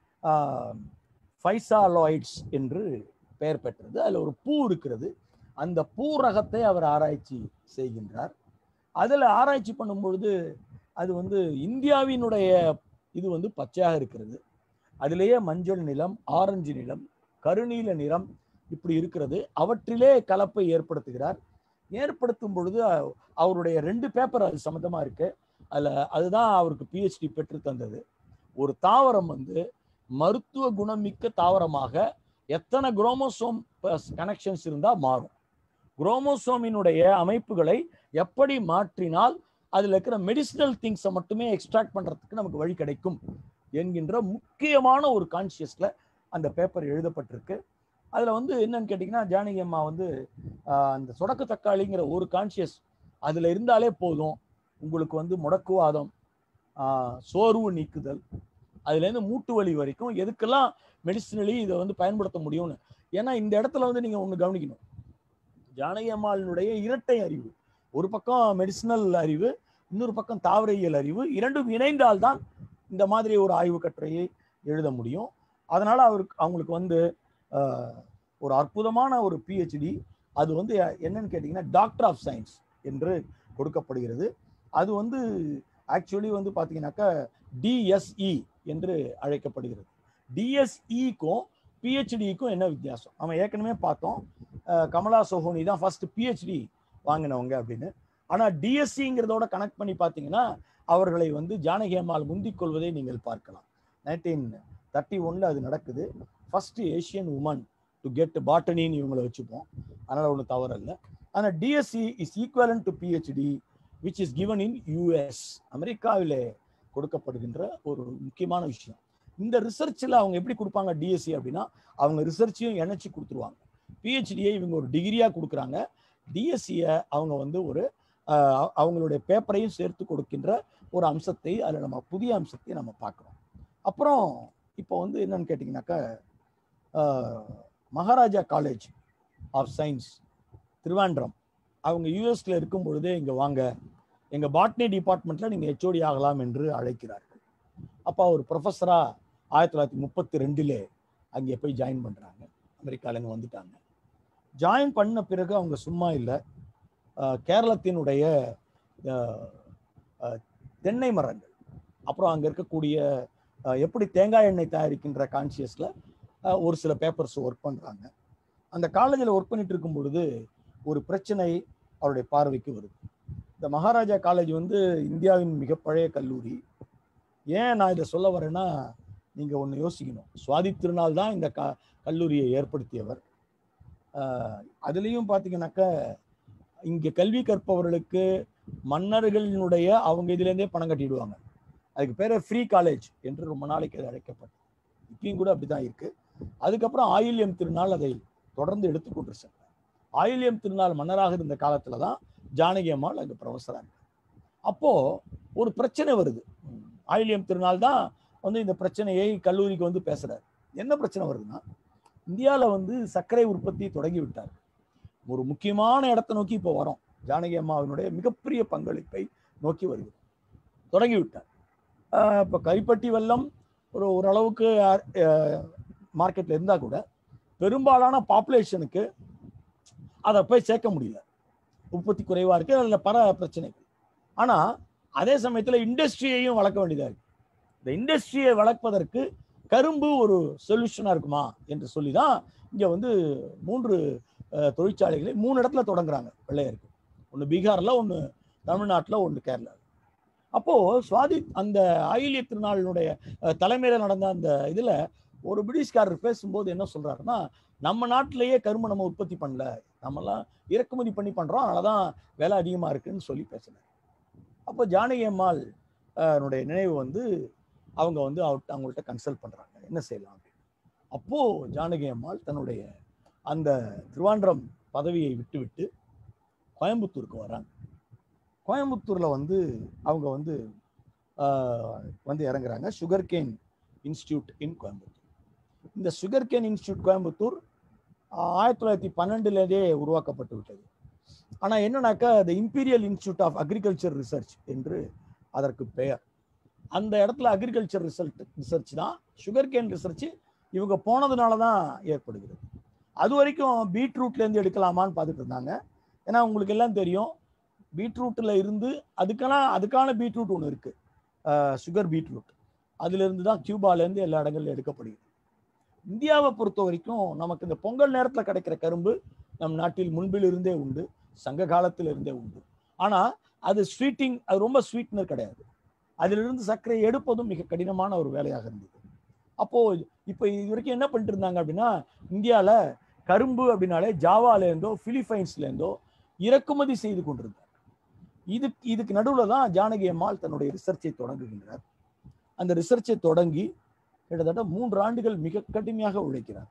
ஃபைசாலாய்ட்ஸ் என்று பெயர் பெற்றது அதில் ஒரு பூ இருக்கிறது அந்த பூ ரகத்தை அவர் ஆராய்ச்சி செய்கின்றார் அதில் ஆராய்ச்சி பண்ணும் பொழுது அது வந்து இந்தியாவினுடைய இது வந்து பச்சையாக இருக்கிறது அதிலேயே மஞ்சள் நிலம் ஆரஞ்சு நிலம் கருநீல நிறம் இப்படி இருக்கிறது அவற்றிலே கலப்பை ஏற்படுத்துகிறார் ஏற்படுத்தும் பொழுது அ- அவருடைய ரெண்டு பேப்பர் அது சம்மந்தமாக இருக்கு அதில் அதுதான் அவருக்கு பிஹெச்டி பெற்று தந்தது ஒரு தாவரம் வந்து மருத்துவ குணமிக்க தாவரமாக எத்தனை குரோமோசோம் கனெக்ஷன்ஸ் இருந்தால் மாறும் குரோமோசோமினுடைய அமைப்புகளை எப்படி மாற்றினால் அதில் இருக்கிற மெடிசினல் திங்ஸை மட்டுமே எக்ஸ்ட்ராக்ட் பண்ணுறதுக்கு நமக்கு வழி கிடைக்கும் என்கின்ற முக்கியமான ஒரு கான்சியஸில் அந்த பேப்பர் எழுதப்பட்டிருக்கு அதில் வந்து என்னன்னு கேட்டிங்கன்னா ஜானகி அம்மா வந்து ஆஹ், அந்த சொடக்கு தக்காளிங்கிற ஒரு கான்சியஸ் அதில் இருந்தாலே போதும் உங்களுக்கு வந்து முடக்குவாதம் ஆஹ், சோர்வு நீக்குதல் அதுலேருந்து மூட்டு வலி வரைக்கும் எதுக்கெல்லாம் மெடிசினலி இதை வந்து பயன்படுத்த முடியும்னு ஏன்னா இந்த இடத்துல வந்து நீங்கள் ஒன்று கவனிக்கணும் ஜானகி அம்மாளினுடைய இரட்டை அறிவு ஒரு பக்கம் மெடிசினல் அறிவு இன்னொரு பக்கம் தாவரையியல் அறிவு இரண்டும் இணைந்தால்தான் இந்த மாதிரி ஒரு ஆய்வு கட்டுரையை எழுத முடியும் அதனால அவருக்கு அவங்களுக்கு வந்து ஆஹ், ஒரு அற்புதமான ஒரு பிஹெச்டி அது வந்து என்னன்னு கேட்டிங்கன்னா டாக்டர் ஆஃப் சயின்ஸ் என்று கொடுக்கப்படுகிறது அது வந்து ஆக்சுவலி வந்து பார்த்தீங்கன்னாக்கா டிஎஸ்இ என்று அழைக்கப்படுகிறது டிஎஸ்இக்கும் பிஹெச்டிக்கும் என்ன வித்தியாசம் நம்ம ஏற்கனவே பார்த்தோம் அஹ், கமலா சோஹோனி தான் ஃபர்ஸ்ட் பிஹெச்டி வாங்கினவங்க அப்படின்னு ஆனால் டிஎஸ்சிங்கிறதோட கனெக்ட் பண்ணி பார்த்தீங்கன்னா அவர்களை வந்து ஜானகி அம்மாள் முந்திக் கொள்வதை நீங்கள் பார்க்கலாம் நைன்டீன் தேர்ட்டி ஒன்ல அது நடக்குது first Asian woman to get பாட்டனின்னு இவங்களை வச்சுப்போம் அதனால ஒன்றும் தவறு இல்லை ஆனால் DSc is equivalent to PhD which is given in US அமெரிக்காவிலே கொடுக்கப்படுகின்ற ஒரு முக்கியமான விஷயம் இந்த ரிசர்ச்சில் அவங்க எப்படி கொடுப்பாங்க டிஎஸ்சி அப்படின்னா அவங்க ரிசர்ச்சையும் இணைச்சி கொடுத்துருவாங்க பிஹெச்டியை இவங்க ஒரு டிகிரியாக கொடுக்குறாங்க டிஎஸ்சியை அவங்க வந்து ஒரு ஆஹ், அவங்களுடைய பேப்பரையும் சேர்த்து கொடுக்கின்ற ஒரு அம்சத்தை அதில் நம்ம புதிய அம்சத்தை நம்ம பார்க்குறோம் அப்புறம் இப்போ வந்து என்னன்னு கேட்டிங்கனாக்கா ஆஹ், Maharaja college of science Trivandrum அவங்க யூஎஸ்ல இருக்கும் பொழுதே இங்கே வாங்க எங்கள் பாட்னி டிபார்ட்மெண்ட்டில் நீங்கள் ஹெச்ஓடி ஆகலாம் என்று அழைக்கிறார்கள் அப்போ அவர் ப்ரொஃபஸராக ஆயிரத்தி தொள்ளாயிரத்தி முப்பத்தி ரெண்டிலே அங்கே போய் ஜாயின் பண்ணுறாங்க அமெரிக்காலேருந்து வந்துட்டாங்க ஜாயின் பண்ண பிறகு அவங்க சும்மா இல்லை கேரளத்தினுடைய ஆஹ், ஆஹ், தென்னை மரங்கள் அப்புறம் அங்கே இருக்கக்கூடிய ஆஹ், எப்படி தேங்காய் எண்ணெய் தயாரிக்கின்ற கான்சியஸில் அஹ், ஒரு சில பேப்பர்ஸ் ஒர்க் பண்றாங்க அந்த காலேஜில் ஒர்க் பண்ணிட்டு இருக்கும் பொழுது ஒரு பிரச்சனை அவருடைய பார்வைக்கு வருது இந்த மகாராஜா காலேஜ் வந்து இந்தியாவின் மிக பழைய கல்லூரி ஏன் நான் இதை சொல்ல வரேன்னா நீங்க ஒன்று யோசிக்கணும் சுவாதி திருநாள் தான் இந்த க கல்லூரியை ஏற்படுத்தியவர் ஆஹ் அதுலேயும் பார்த்தீங்கன்னாக்கா இங்கே கல்வி கற்பவர்களுக்கு மன்னர்களினுடைய அவங்க இதுலேருந்தே பணம் கட்டிடுவாங்க அதுக்கு பேர் ஃப்ரீ காலேஜ் என்று ரொம்ப நாளைக்கு அது அழைக்கப்பட்டது இப்பயும் கூட அப்படிதான் இருக்கு அதுக்கப்புறம் ஆயில்யம் திருநாள் அதை தொடர்ந்து எடுத்துக்கொண்டு சென்றார் ஆயில்யம் திருநாள் மன்னராக இருந்த காலத்துல தான் ஜானகி அம்மாள் அங்கே ப்ரொஃபஸராக இருக்கு அப்போ ஒரு பிரச்சனை வருது உம், ஆயில்யம் திருநாள் தான் வந்து இந்த பிரச்சனையை கல்லூரிக்கு வந்து பேசுறாரு என்ன பிரச்சனை வருதுன்னா இந்தியாவில் வந்து சர்க்கரை உற்பத்தி தொடங்கி விட்டார் ஒரு முக்கியமான இடத்தை நோக்கி இப்போ வரோம் ஜானகி அம்மாவினுடைய மிகப்பெரிய பங்களிப்பை நோக்கி வருகிறது தொடங்கி விட்டார் ஆஹ் இப்போ கைப்பட்டி வெல்லம் ஒரு ஓரளவுக்கு மார்க்கெட்டில் இருந்தால் கூட பெரும்பாலான பாப்புலேஷனுக்கு அதை போய் சேர்க்க முடியல உற்பத்தி குறைவாக இருக்குது அதில் பல பிரச்சனைகள் ஆனால் அதே சமயத்தில் இண்டஸ்ட்ரியையும் வளர்க்க வேண்டியதாக இருக்கு இந்த இண்டஸ்ட்ரியை வளர்ப்பதற்கு கரும்பு ஒரு சொல்யூஷனாக இருக்குமா என்று சொல்லி தான் இங்கே வந்து மூன்று அஹ், தொழிற்சாலைகளை மூணு இடத்துல தொடங்குறாங்க வெள்ளையருக்கு ஒன்று பீகாரில் ஒன்று தமிழ்நாட்டில் ஒன்று கேரளா அப்போது சுவாதி அந்த ஆயிலிய திருநாளினுடைய அஹ், தலைமையில நடந்த அந்த இதில் ஒரு பிரிட்டிஷ்காரர் பேசும்போது என்ன சொல்றாருன்னா நம்ம நாட்டிலேயே கரும்பு நம்ம உற்பத்தி பண்ணல நம்மலாம் இறக்குமதி பண்ணி பண்றோம் அதனால தான் விலை அதிகமாக இருக்குன்னு சொல்லி பேசுனார் அப்போ ஜானகி அம்மாள் அஹ், னுடைய நினைவு வந்து அவங்க வந்து அவர்கிட்ட அவங்கள்ட்ட கன்சல்ட் பண்றாங்க என்ன செய்யலாம் அப்படின்னு அப்போ ஜானகி அம்மாள் தன்னுடைய அந்த திருவாண்டம் பதவியை விட்டுவிட்டு கோயம்புத்தூருக்கு வராங்க கோயம்புத்தூர்ல வந்து அவங்க வந்து ஆஹ், வந்து இறங்குறாங்க sugar cane institute in Coimbatore இந்த சுகர் கேன் இன்ஸ்டியூட் கோயம்புத்தூர் ஆஹ், ஆயிரத்தி தொள்ளாயிரத்தி பன்னெண்டுலேருந்தே உருவாக்கப்பட்டு விட்டது ஆனால் என்னன்னாக்கா the imperial institute of agriculture research என்று அதற்கு பெயர் அந்த இடத்துல அக்ரிகல்ச்சர் ரிசல்ட் ரிசர்ச் தான் சுகர் கேன் ரிசர்ச் இவங்க போனதுனால தான் ஏற்படுகிறது அது வரைக்கும் பீட்ரூட்லேருந்து எடுக்கலாமான்னு பார்த்துட்டு இருந்தாங்க ஏன்னா உங்களுக்கு எல்லாம் தெரியும் பீட்ரூட்டில் இருந்து அதுக்கெல்லாம் அதுக்கான பீட்ரூட் ஒன்று இருக்கு சுகர் பீட்ரூட் அதிலிருந்து தான் கியூபாலேருந்து எல்லா இடங்கள்லையும் எடுக்கப்படுகிறது இந்தியாவை பொறுத்த வரைக்கும் நமக்கு இந்த பொங்கல் நேரத்தில் கிடைக்கிற கரும்பு நம் நாட்டில் முன்பிலிருந்தே உண்டு சங்க காலத்தில் இருந்தே உண்டு ஆனால் அது ஸ்வீட்டிங் அது ரொம்ப ஸ்வீட்னர் கிடையாது அதிலிருந்து சர்க்கரை எடுப்பதும் மிக கடினமான ஒரு வேலையாக இருந்தது அப்போ இப்போ இது வரைக்கும் என்ன பண்ணிட்டு இருந்தாங்க அப்படின்னா இந்தியாவில் கரும்பு அப்படின்னாலே ஜாவாலேருந்தோ பிலிப்பைன்ஸ்லேருந்தோ இறக்குமதி செய்து கொண்டிருந்தார் இது இதுக்கு நடுவில் தான் ஜானகி அம்மாள் தன்னுடைய ரிசர்ச்சை தொடங்குகின்றார் அந்த ரிசர்ச்சை தொடங்கி கிட்டத்தட்ட மூன்று ஆண்டுகள் மிக கடுமையாக உழைக்கிறார்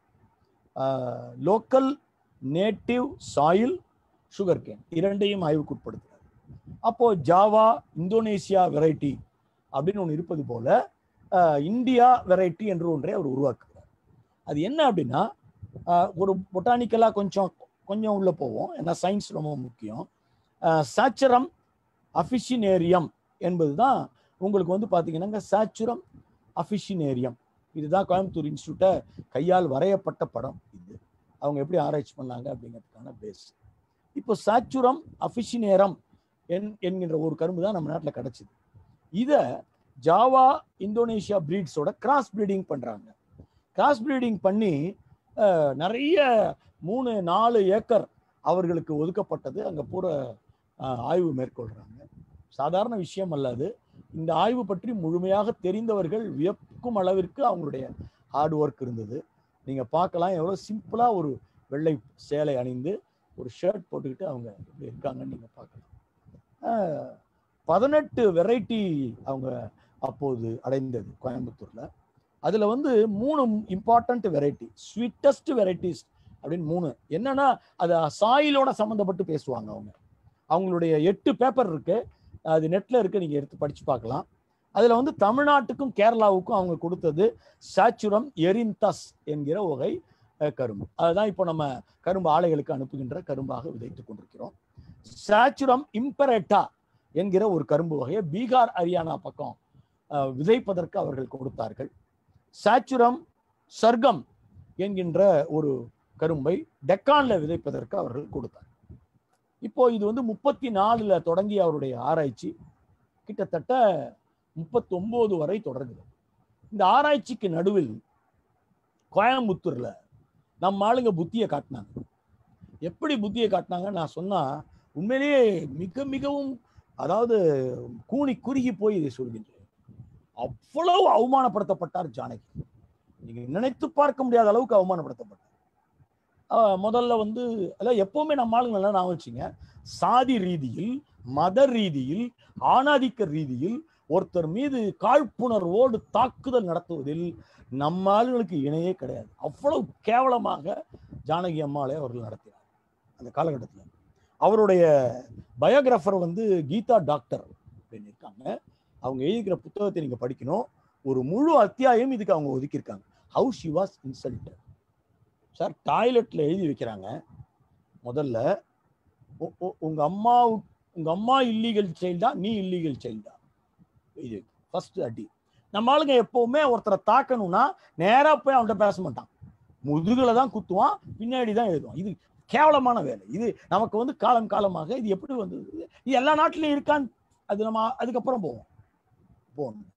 local native soil sugar cane இரண்டையும் ஆய்வுக்குட்படுத்துகிறார் அப்போ ஜாவா இந்தோனேசியா வெரைட்டி அப்படின்னு ஒன்று இருப்பது போல ஆஹ், இந்தியா வெரைட்டி என்று ஒன்றை அவர் உருவாக்குகிறார் அது என்ன அப்படின்னா ஆஹ், ஒரு பொட்டானிக்கலாக கொஞ்சம் கொஞ்சம் உள்ள போவோம் ஏன்னா சயின்ஸ் ரொம்ப முக்கியம் சாச்சுரம் அஃபிஷினேரியம் என்பது தான் உங்களுக்கு வந்து பார்த்தீங்கன்னா சாச்சுரம் அஃபிஷினேரியம் இதுதான் கோயம்புத்தூர் இன்ஸ்டியூட்டை கையால் வரையப்பட்ட படம் இது அவங்க எப்படி ஆராய்ச்சி பண்ணாங்க அப்படிங்கிறதுக்கான பேஸ் இப்போ சாச்சுரம் அஃபிஷினேரம் என் என்கின்ற ஒரு கரும்பு தான் நம்ம நாட்டில் கிடைச்சிது இதை ஜாவா இந்தோனேஷியா பிரீட்ஸோட கிராஸ் ப்ரீடிங் பண்ணுறாங்க கிராஸ் ப்ரீடிங் பண்ணி அஹ், நிறைய மூணு நாலு ஏக்கர் அவர்களுக்கு ஒதுக்கப்பட்டது அங்கே பூரா அஹ், ஆய்வு மேற்கொள்கிறாங்க சாதாரண விஷயம் அல்ல அது இந்த ஆய்வு பற்றி முழுமையாக தெரிந்தவர்கள் வியக்கும் அளவிற்கு அவங்களுடைய ஹார்ட் ஒர்க் இருந்தது நீங்கள் பார்க்கலாம் எவ்வளோ சிம்பிளாக ஒரு வெள்ளை சேலை அணிந்து ஒரு ஷர்ட் போட்டுக்கிட்டு அவங்க இப்படி இருக்காங்கன்னு நீங்கள் பார்க்கலாம் அஹ், பதினெட்டு வெரைட்டி அவங்க அப்போது அடைந்தது கோயம்புத்தூரில் அதில் வந்து மூணு இம்பார்ட்டண்ட் வெரைட்டி ஸ்வீட்டஸ்ட் வெரைட்டிஸ் அப்படின்னு மூணு என்னன்னா அது சாயிலோட சம்மந்தப்பட்டு பேசுவாங்க அவங்க அவங்களுடைய எட்டு பேப்பர் இருக்கு அது நெட்டில் இருக்கு நீங்கள் எடுத்து படித்து பார்க்கலாம் அதில் வந்து தமிழ்நாட்டுக்கும் கேரளாவுக்கும் அவங்க கொடுத்தது சாச்சுரம் எரிந்தஸ் என்கிற வகை அஹ், கரும்பு அதுதான் இப்போ நம்ம கரும்பு ஆலைகளுக்கு அனுப்புகின்ற கரும்பாக விதைத்துக் கொண்டிருக்கிறோம் சாச்சுரம் இம்பரேட்டா என்கிற ஒரு கரும்பு வகையை பீகார் ஹரியானா பக்கம் அஹ், விதைப்பதற்கு அவர்கள் கொடுத்தார்கள் சாச்சுரம் சர்க்கம் என்கின்ற ஒரு கரும்பை டெக்கான்ல விதைப்பதற்கு அவர்கள் கொடுத்தார் இப்போ இது வந்து முப்பத்தி நாலுல தொடங்கிய அவருடைய ஆராய்ச்சி கிட்டத்தட்ட முப்பத்தொன்பது வரை தொடர்கிறது இந்த ஆராய்ச்சிக்கு நடுவில் கோயம்புத்தூர்ல நம்ம ஆளுங்க புத்தியை காட்டினாங்க எப்படி புத்தியை காட்டினாங்க நான் சொன்னா உண்மையிலேயே மிக மிகவும் அதாவது கூனி குறுகி போய் இதை சொல்கின்றேன் அவ்வளவு அவமானப்படுத்தப்பட்டார் ஜானகி நீங்க நினைத்து பார்க்க முடியாத அளவுக்கு அவமானப்படுத்தப்பட்டார் ஆஹ் முதல்ல வந்து அதாவது எப்பவுமே நம்ம ஆளுங்க நல்லா நான் வச்சுங்க சாதி ரீதியில் மத ரீதியில் ஆணாதிக்க ரீதியில் ஒருத்தர் மீது காழ்ப்புணர்வோடு தாக்குதல் நடத்துவதில் நம்ம ஆளுங்களுக்கு இணையே கிடையாது அவ்வளவு கேவலமாக ஜானகி அம்மாளை அவர்கள் நடத்தினார் அந்த காலகட்டத்தில் அவருடைய பயோகிராஃபர் வந்து கீதா டாக்டர் அப்படின்னு இருக்காங்க அவங்க எழுதிக்கிற புத்தகத்தை நீங்க படிக்கணும் ஒரு முழு அத்தியாயம் இதுக்கு அவங்க ஒதுக்கியிருக்காங்க how she was insulted sir டாய்லெட்ல எழுதி வைக்கிறாங்க முதல்ல உ- உ- உங்க அம்மா உங்க அம்மா இல்லீகல் சைல்டா நீ இல்லீகல் சைல்டா எழுதி ஃபர்ஸ்ட் அடி நம்ம ஆளுங்க எப்பவுமே ஒருத்தரை தாக்கணும்னா நேரா போய் அவன்கிட்ட பேச மாட்டான் முதுகுல தான் குத்துவான் பின்னாடி தான் எழுதுவான் இது கேவலமான வேலை இது நமக்கு வந்து காலம் காலமாக இது எப்படி வந்தது இது எல்லா நாட்டிலையும் இருக்கான்னு அது நம்ம அதுக்கப்புறம் போவோம் போகணும்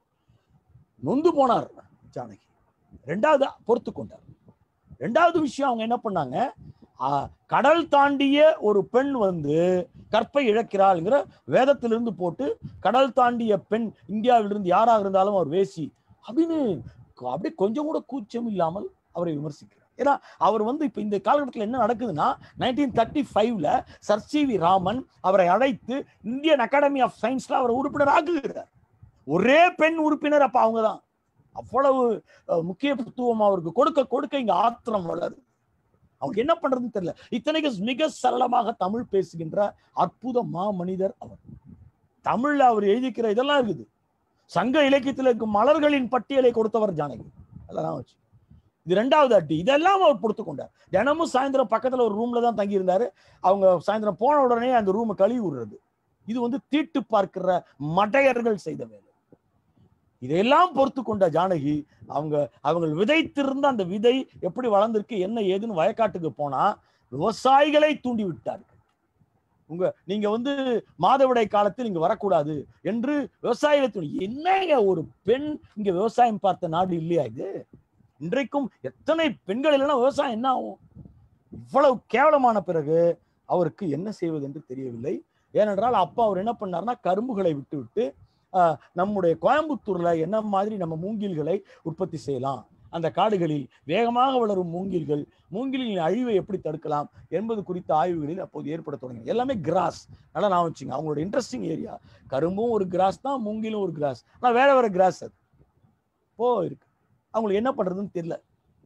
நொந்து போனார் ஜானகி ரெண்டாவது பொறுத்து கொண்டார் ரெண்டாவது விஷயம் அவங்க என்ன பண்ணாங்க ஆ, கடல் தாண்டிய ஒரு பெண் வந்து கற்பை இழக்கிறாள்ங்கிற வேதத்திலிருந்து போட்டு கடல் தாண்டிய பெண் இந்தியாவிலிருந்து யாராக இருந்தாலும் அவர் வேசி அப்படின்னு கொ- அப்படியே கொஞ்சம் கூட கூச்சம் இல்லாமல் அவரை விமர்சிக்கிறார் ஏன்னா அவர் வந்து இப்ப இந்த காலகட்டத்தில் என்ன நடக்குதுன்னா நைன்டீன் தேர்ட்டி ஃபைவ்ல சர் சி வி ராமன் அவரை அழைத்து இந்தியன் அகாடமி ஆஃப் சயின்ஸ்ல அவரை உறுப்பினர் ஆக்குகிறார் ஒரே பெண் உறுப்பினர் அப்ப அவங்க தான் அவ்வளவு அஹ், முக்கியத்துவம் அவருக்கு கொடுக்க கொடுக்க இங்க ஆத்திரம் வளருது அவங்க என்ன பண்றதுன்னு தெரியல இத்தனைக்கு மிக சரளமாக தமிழ் பேசுகின்ற அற்புத மா மனிதர் அவர் தமிழ்ல அவர் எழுதிக்கிற இதெல்லாம் இருக்குது சங்க இலக்கியத்தில் இருக்கும் மலர்களின் பட்டியலை கொடுத்தவர் ஜானகி அதெல்லாம் வச்சு இது ரெண்டாவது அட்டி இதெல்லாம் அவர் பொறுத்து கொண்டார் தினமும் சாயந்தரம் பக்கத்துல ஒரு ரூம்ல தான் தங்கி இருந்தாரு அவங்க சாயந்தரம் போன உடனே அந்த ரூமை கழுவி விடுறது இது வந்து தீட்டு பார்க்கிற மடையர்கள் செய்த வேலை இதையெல்லாம் பொறுத்து கொண்ட ஜானகி அவங்க அவங்க விதைத்திருந்த அந்த விதை எப்படி வளர்ந்திருக்கு என்ன ஏதுன்னு வயக்காட்டுக்கு போனா விவசாயிகளை தூண்டி விட்டார்கள் உங்க நீங்க வந்து மாதவிடாய் காலத்தில் இங்க வரக்கூடாது என்று விவசாயிகளை தூண்டி என்னங்க ஒரு பெண் இங்க விவசாயம் பார்த்த நாடு இல்லையா இது இன்றைக்கும் எத்தனை பெண்கள் இல்லைன்னா விவசாயம் என்ன ஆகும் இவ்வளவு கேவலமான பிறகு அவருக்கு என்ன செய்வது என்று தெரியவில்லை ஏனென்றால் அப்பா அவர் என்ன பண்ணாருன்னா கரும்புகளை விட்டு விட்டு ஆஹ், நம்முடைய கோயம்புத்தூர்ல என்ன மாதிரி நம்ம மூங்கில்களை உற்பத்தி செய்யலாம் அந்த காடுகளில் வேகமாக வளரும் மூங்கில்கள் மூங்கிலின் அழிவை எப்படி தடுக்கலாம் என்பது குறித்த ஆய்வுகளில் அப்போது ஏற்பட தொடங்கின எல்லாமே கிராஸ் நல்லா நான் வச்சுங்க அவங்களோட இன்ட்ரெஸ்டிங் ஏரியா கரும்பும் ஒரு கிராஸ் தான் மூங்கிலும் ஒரு கிராஸ் ஆனால் வேற வேற கிராஸ் அது போ இருக்கு அவங்களுக்கு என்ன பண்றதுன்னு தெரியல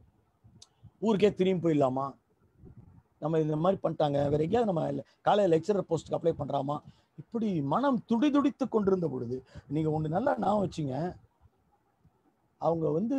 ஊருக்கே திரும்பி போயிடலாமா நம்ம இந்த மாதிரி பண்ணிட்டாங்க வேற எங்கேயாவது நம்ம காலையில் லெக்சரர் போஸ்ட்டுக்கு அப்ளை பண்றாமா இப்படி மனம் துடிதுடித்து கொண்டிருந்த பொழுது நீங்க ஒண்ணு நல்லா நான் வச்சுங்க அவங்க வந்து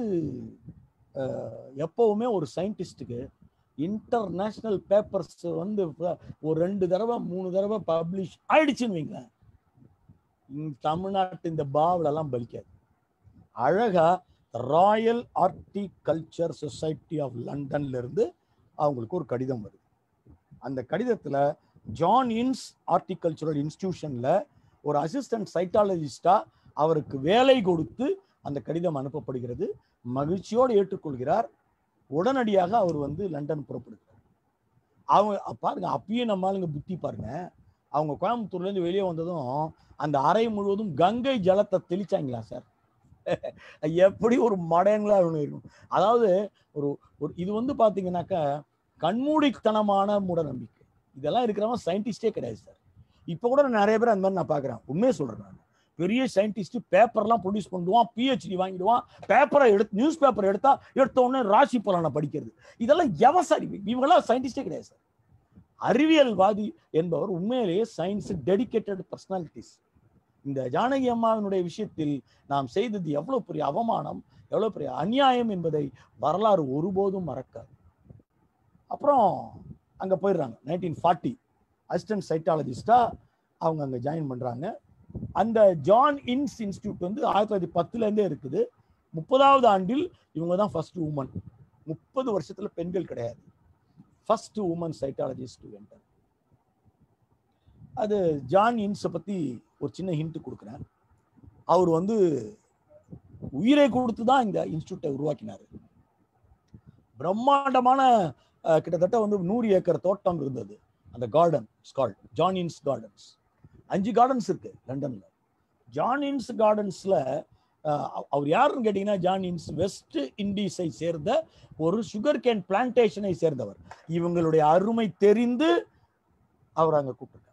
அஹ், எப்பவுமே ஒரு சயின்டிஸ்ட்டுக்கு இன்டர்நேஷனல் பேப்பர்ஸ் வந்து ப- ஒரு ரெண்டு தடவை மூணு தடவை பப்ளிஷ் ஆயிடுச்சுன்னு வைங்களேன் இங்க தமிழ்நாட்டு இந்த பாவலெல்லாம் பலிக்காது அழகா ராயல் ஆர்டிகல்ச்சர் சொசைட்டி ஆஃப் லண்டன்ல இருந்து அவங்களுக்கு ஒரு கடிதம் வருது அந்த கடிதத்துல ஜான் இன்ஸ் ஆர்டிகல்ச்சரல் இன்ஸ்டிடியூஷன்ல ஒரு அசிஸ்டன்ட் சைட்டாலஜிஸ்டா அவருக்கு வேலை கொடுத்து அந்த கடிதம் அனுப்பப்படுகிறது மகிழ்ச்சியோடு ஏற்றுக்கொள்கிறார் உடனடியாக அவர் வந்து லண்டன் புறப்படுகிறார் அவங்க பாருங்க அப்பயும் நம்ம ஆளுங்க புத்தி பாருங்க அவங்க கோயம்புத்தூர்ல இருந்து வெளியே வந்ததும் அந்த அறை முழுவதும் கங்கை ஜலத்தை தெளிச்சாங்களா சார் எப்படி ஒரு மடையங்களா ஒன்று இருக்கும் அதாவது ஒரு ஒரு இது வந்து பாத்தீங்கன்னாக்கா கண்மூடித்தனமான மூட நம்பிக்கை இதெல்லாம் இருக்கிறவங்க சயின்டிஸ்டே கிடையாது சார் இப்போ கூட நான் நிறைய பேர் அந்த மாதிரி நான் பார்க்குறேன் உண்மையை சொல்றேன் நான் பெரிய சயின்டிஸ்ட் பேப்பர்லாம் ப்ரொடியூஸ் பண்ணுவான் பிஹெச்டி வாங்கிடுவான் பேப்பரை எடுத்து நியூஸ் பேப்பர் எடுத்தா எடுத்த உடனே ராசி பலனை படிக்கிறது இதெல்லாம் எவன் சார் இவ- இவங்கெல்லாம் சயின்டிஸ்டே கிடையாது சார் அறிவியல்வாதி என்பவர் உண்மையிலேயே சயின்ஸ் டெடிகேட்டட் பர்சனாலிட்டிஸ் இந்த ஜானகி அம்மாவினுடைய விஷயத்தில் நாம் செய்தது எவ்வளவு பெரிய அவமானம் எவ்வளவு பெரிய அநியாயம் என்பதை வரலாறு ஒருபோதும் மறக்காது அப்புறம் அங்க போயிடுறாங்க நைன்டீன் ஃபார்ட்டி அசிஸ்டன்ட் சைட்டாலஜிஸ்டா அவங்க அங்க ஜாயின் பண்றாங்க அந்த ஜான் இன்ஸ் இன்ஸ்டியூட் வந்து ஆயிரத்தி தொள்ளாயிரத்தி பத்துல இருந்தே இருக்குது முப்பதாவது ஆண்டில் இவங்க தான் ஃபர்ஸ்ட் உமன் முப்பது வருஷத்துல பெண்கள் கிடையாது ஃபர்ஸ்ட் உமன் சைட்டாலஜிஸ்ட் என்டர் அது ஜான் இன்ஸை பத்தி ஒரு சின்ன ஹிண்ட் கொடுக்குறேன் அவர் வந்து உயிரை கொடுத்து தான் இந்த இன்ஸ்டியூட்டை உருவாக்கினாரு பிரம்மாண்டமான அஹ், கிட்டத்தட்ட வந்து நூறு ஏக்கர் தோட்டம் இருந்தது அந்த கார்டன் ஸ்கால் ஜானின்ஸ் கார்டன்ஸ் அஞ்சு கார்டன்ஸ் இருக்கு லண்டன்ல ஜானின்ஸ் கார்டன்ஸ்ல அவர் யாருன்னு கேட்டீங்கன்னா ஜானின்ஸ் வெஸ்ட் இண்டீஸை சேர்ந்த ஒரு சுகர் கேன் பிளான்டேஷனை சேர்ந்தவர் இவங்களுடைய அருமை தெரிந்து அவர் அங்க கூப்பிட்டார்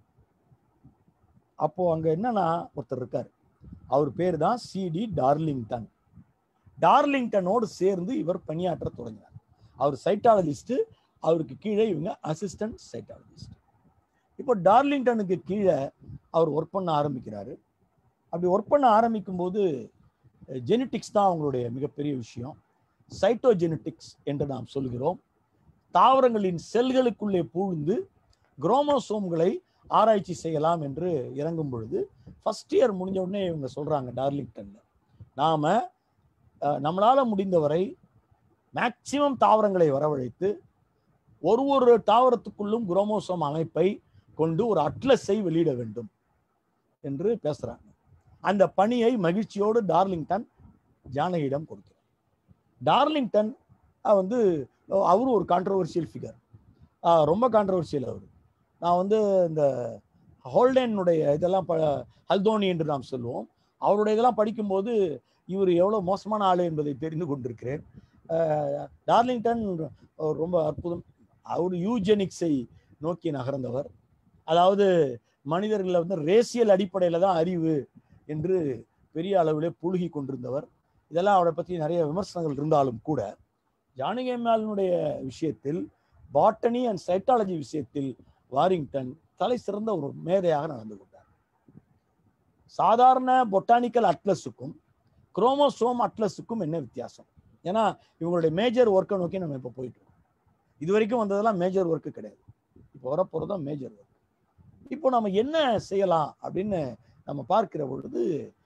அப்போ அங்க என்னன்னா ஒருத்தர் இருக்காரு அவர் பேர் தான் சிடி டார்லிங்டன் டார்லிங்டனோடு சேர்ந்து இவர் பணியாற்ற தொடங்கினார் அவர் சைட்டாலஜிஸ்ட் அவருக்கு கீழே இவங்க அசிஸ்டன்ட் சைட்டாலஜிஸ்ட் இப்போ டார்லிங்டனுக்கு கீழே அவர் ஒர்க் பண்ண ஆரம்பிக்கிறாரு அப்படி ஒர்க் பண்ண ஆரம்பிக்கும் போது ஜெனட்டிக்ஸ் தான் அவங்களுடைய மிகப்பெரிய விஷயம் சைட்டோஜெனட்டிக்ஸ் என்று நாம் சொல்கிறோம் தாவரங்களின் செல்களுக்குள்ளே பூழ்ந்து குரோமோசோம்களை ஆராய்ச்சி செய்யலாம் என்று இறங்கும் பொழுது ஃபர்ஸ்ட் இயர் முடிஞ்ச உடனே இவங்க சொல்றாங்க டார்லிங்டன்ல நாம அஹ், நம்மளால முடிந்தவரை மேக்சிமம் தாவரங்களை வரவழைத்து ஒரு ஒரு தாவரத்துக்குள்ளும் குரோமோசோம் அமைப்பை கொண்டு ஒரு அட்லஸை வெளியிட வேண்டும் என்று பேசுறாங்க அந்த பணியை மகிழ்ச்சியோடு டார்லிங்டன் ஜானகியிடம் கொடுக்கிறார் டார்லிங்டன் அஹ், வந்து அஹ், அவரு ஒரு கான்ட்ரவர்சியல் ஃபிகர் ரொம்ப கான்ட்ரவர்சியல் அவர் நான் வந்து இந்த ஹோல்டேனுடைய இதெல்லாம் ப ஹல்தோனி என்று நாம் சொல்லுவோம் அவருடைய இதெல்லாம் படிக்கும்போது இவர் எவ்வளோ மோசமான ஆள் என்பதை தெரிந்து கொண்டிருக்கிறேன் அஹ், டார்லிங்டன் அவர் ரொம்ப அற்புதம் அவர் யூஜெனிக்ஸை நோக்கி நகர்ந்தவர் அதாவது மனிதர்களை வந்து ரேசியல் அடிப்படையில் தான் அறிவு என்று பெரிய அளவிலே புழுகி கொண்டிருந்தவர் இதெல்லாம் அவரை பற்றி நிறைய விமர்சனங்கள் இருந்தாலும் கூட ஜானகியம்மாளினுடைய விஷயத்தில் பாட்டனி அண்ட் சைட்டாலஜி விஷயத்தில் வாரிங்டன் தலை சிறந்த ஒரு மேதையாக நடந்து கொண்டார் சாதாரண பொட்டானிக்கல் அட்லஸுக்கும் குரோமோசோம் அட்லஸுக்கும் என்ன வித்தியாசம் ஏன்னா இவங்களுடைய மேஜர் ஒர்க்கை நோக்கி நம்ம இப்போ போயிட்டு இருக்கோம் இது வரைக்கும் வந்ததெல்லாம் மேஜர் ஒர்க்கு கிடையாது இப்போ வரப்போகிறது தான் மேஜர் ஒர்க் இப்போ நம்ம என்ன செய்யலாம் அப்படின்னு நம்ம பார்க்கிற பொழுது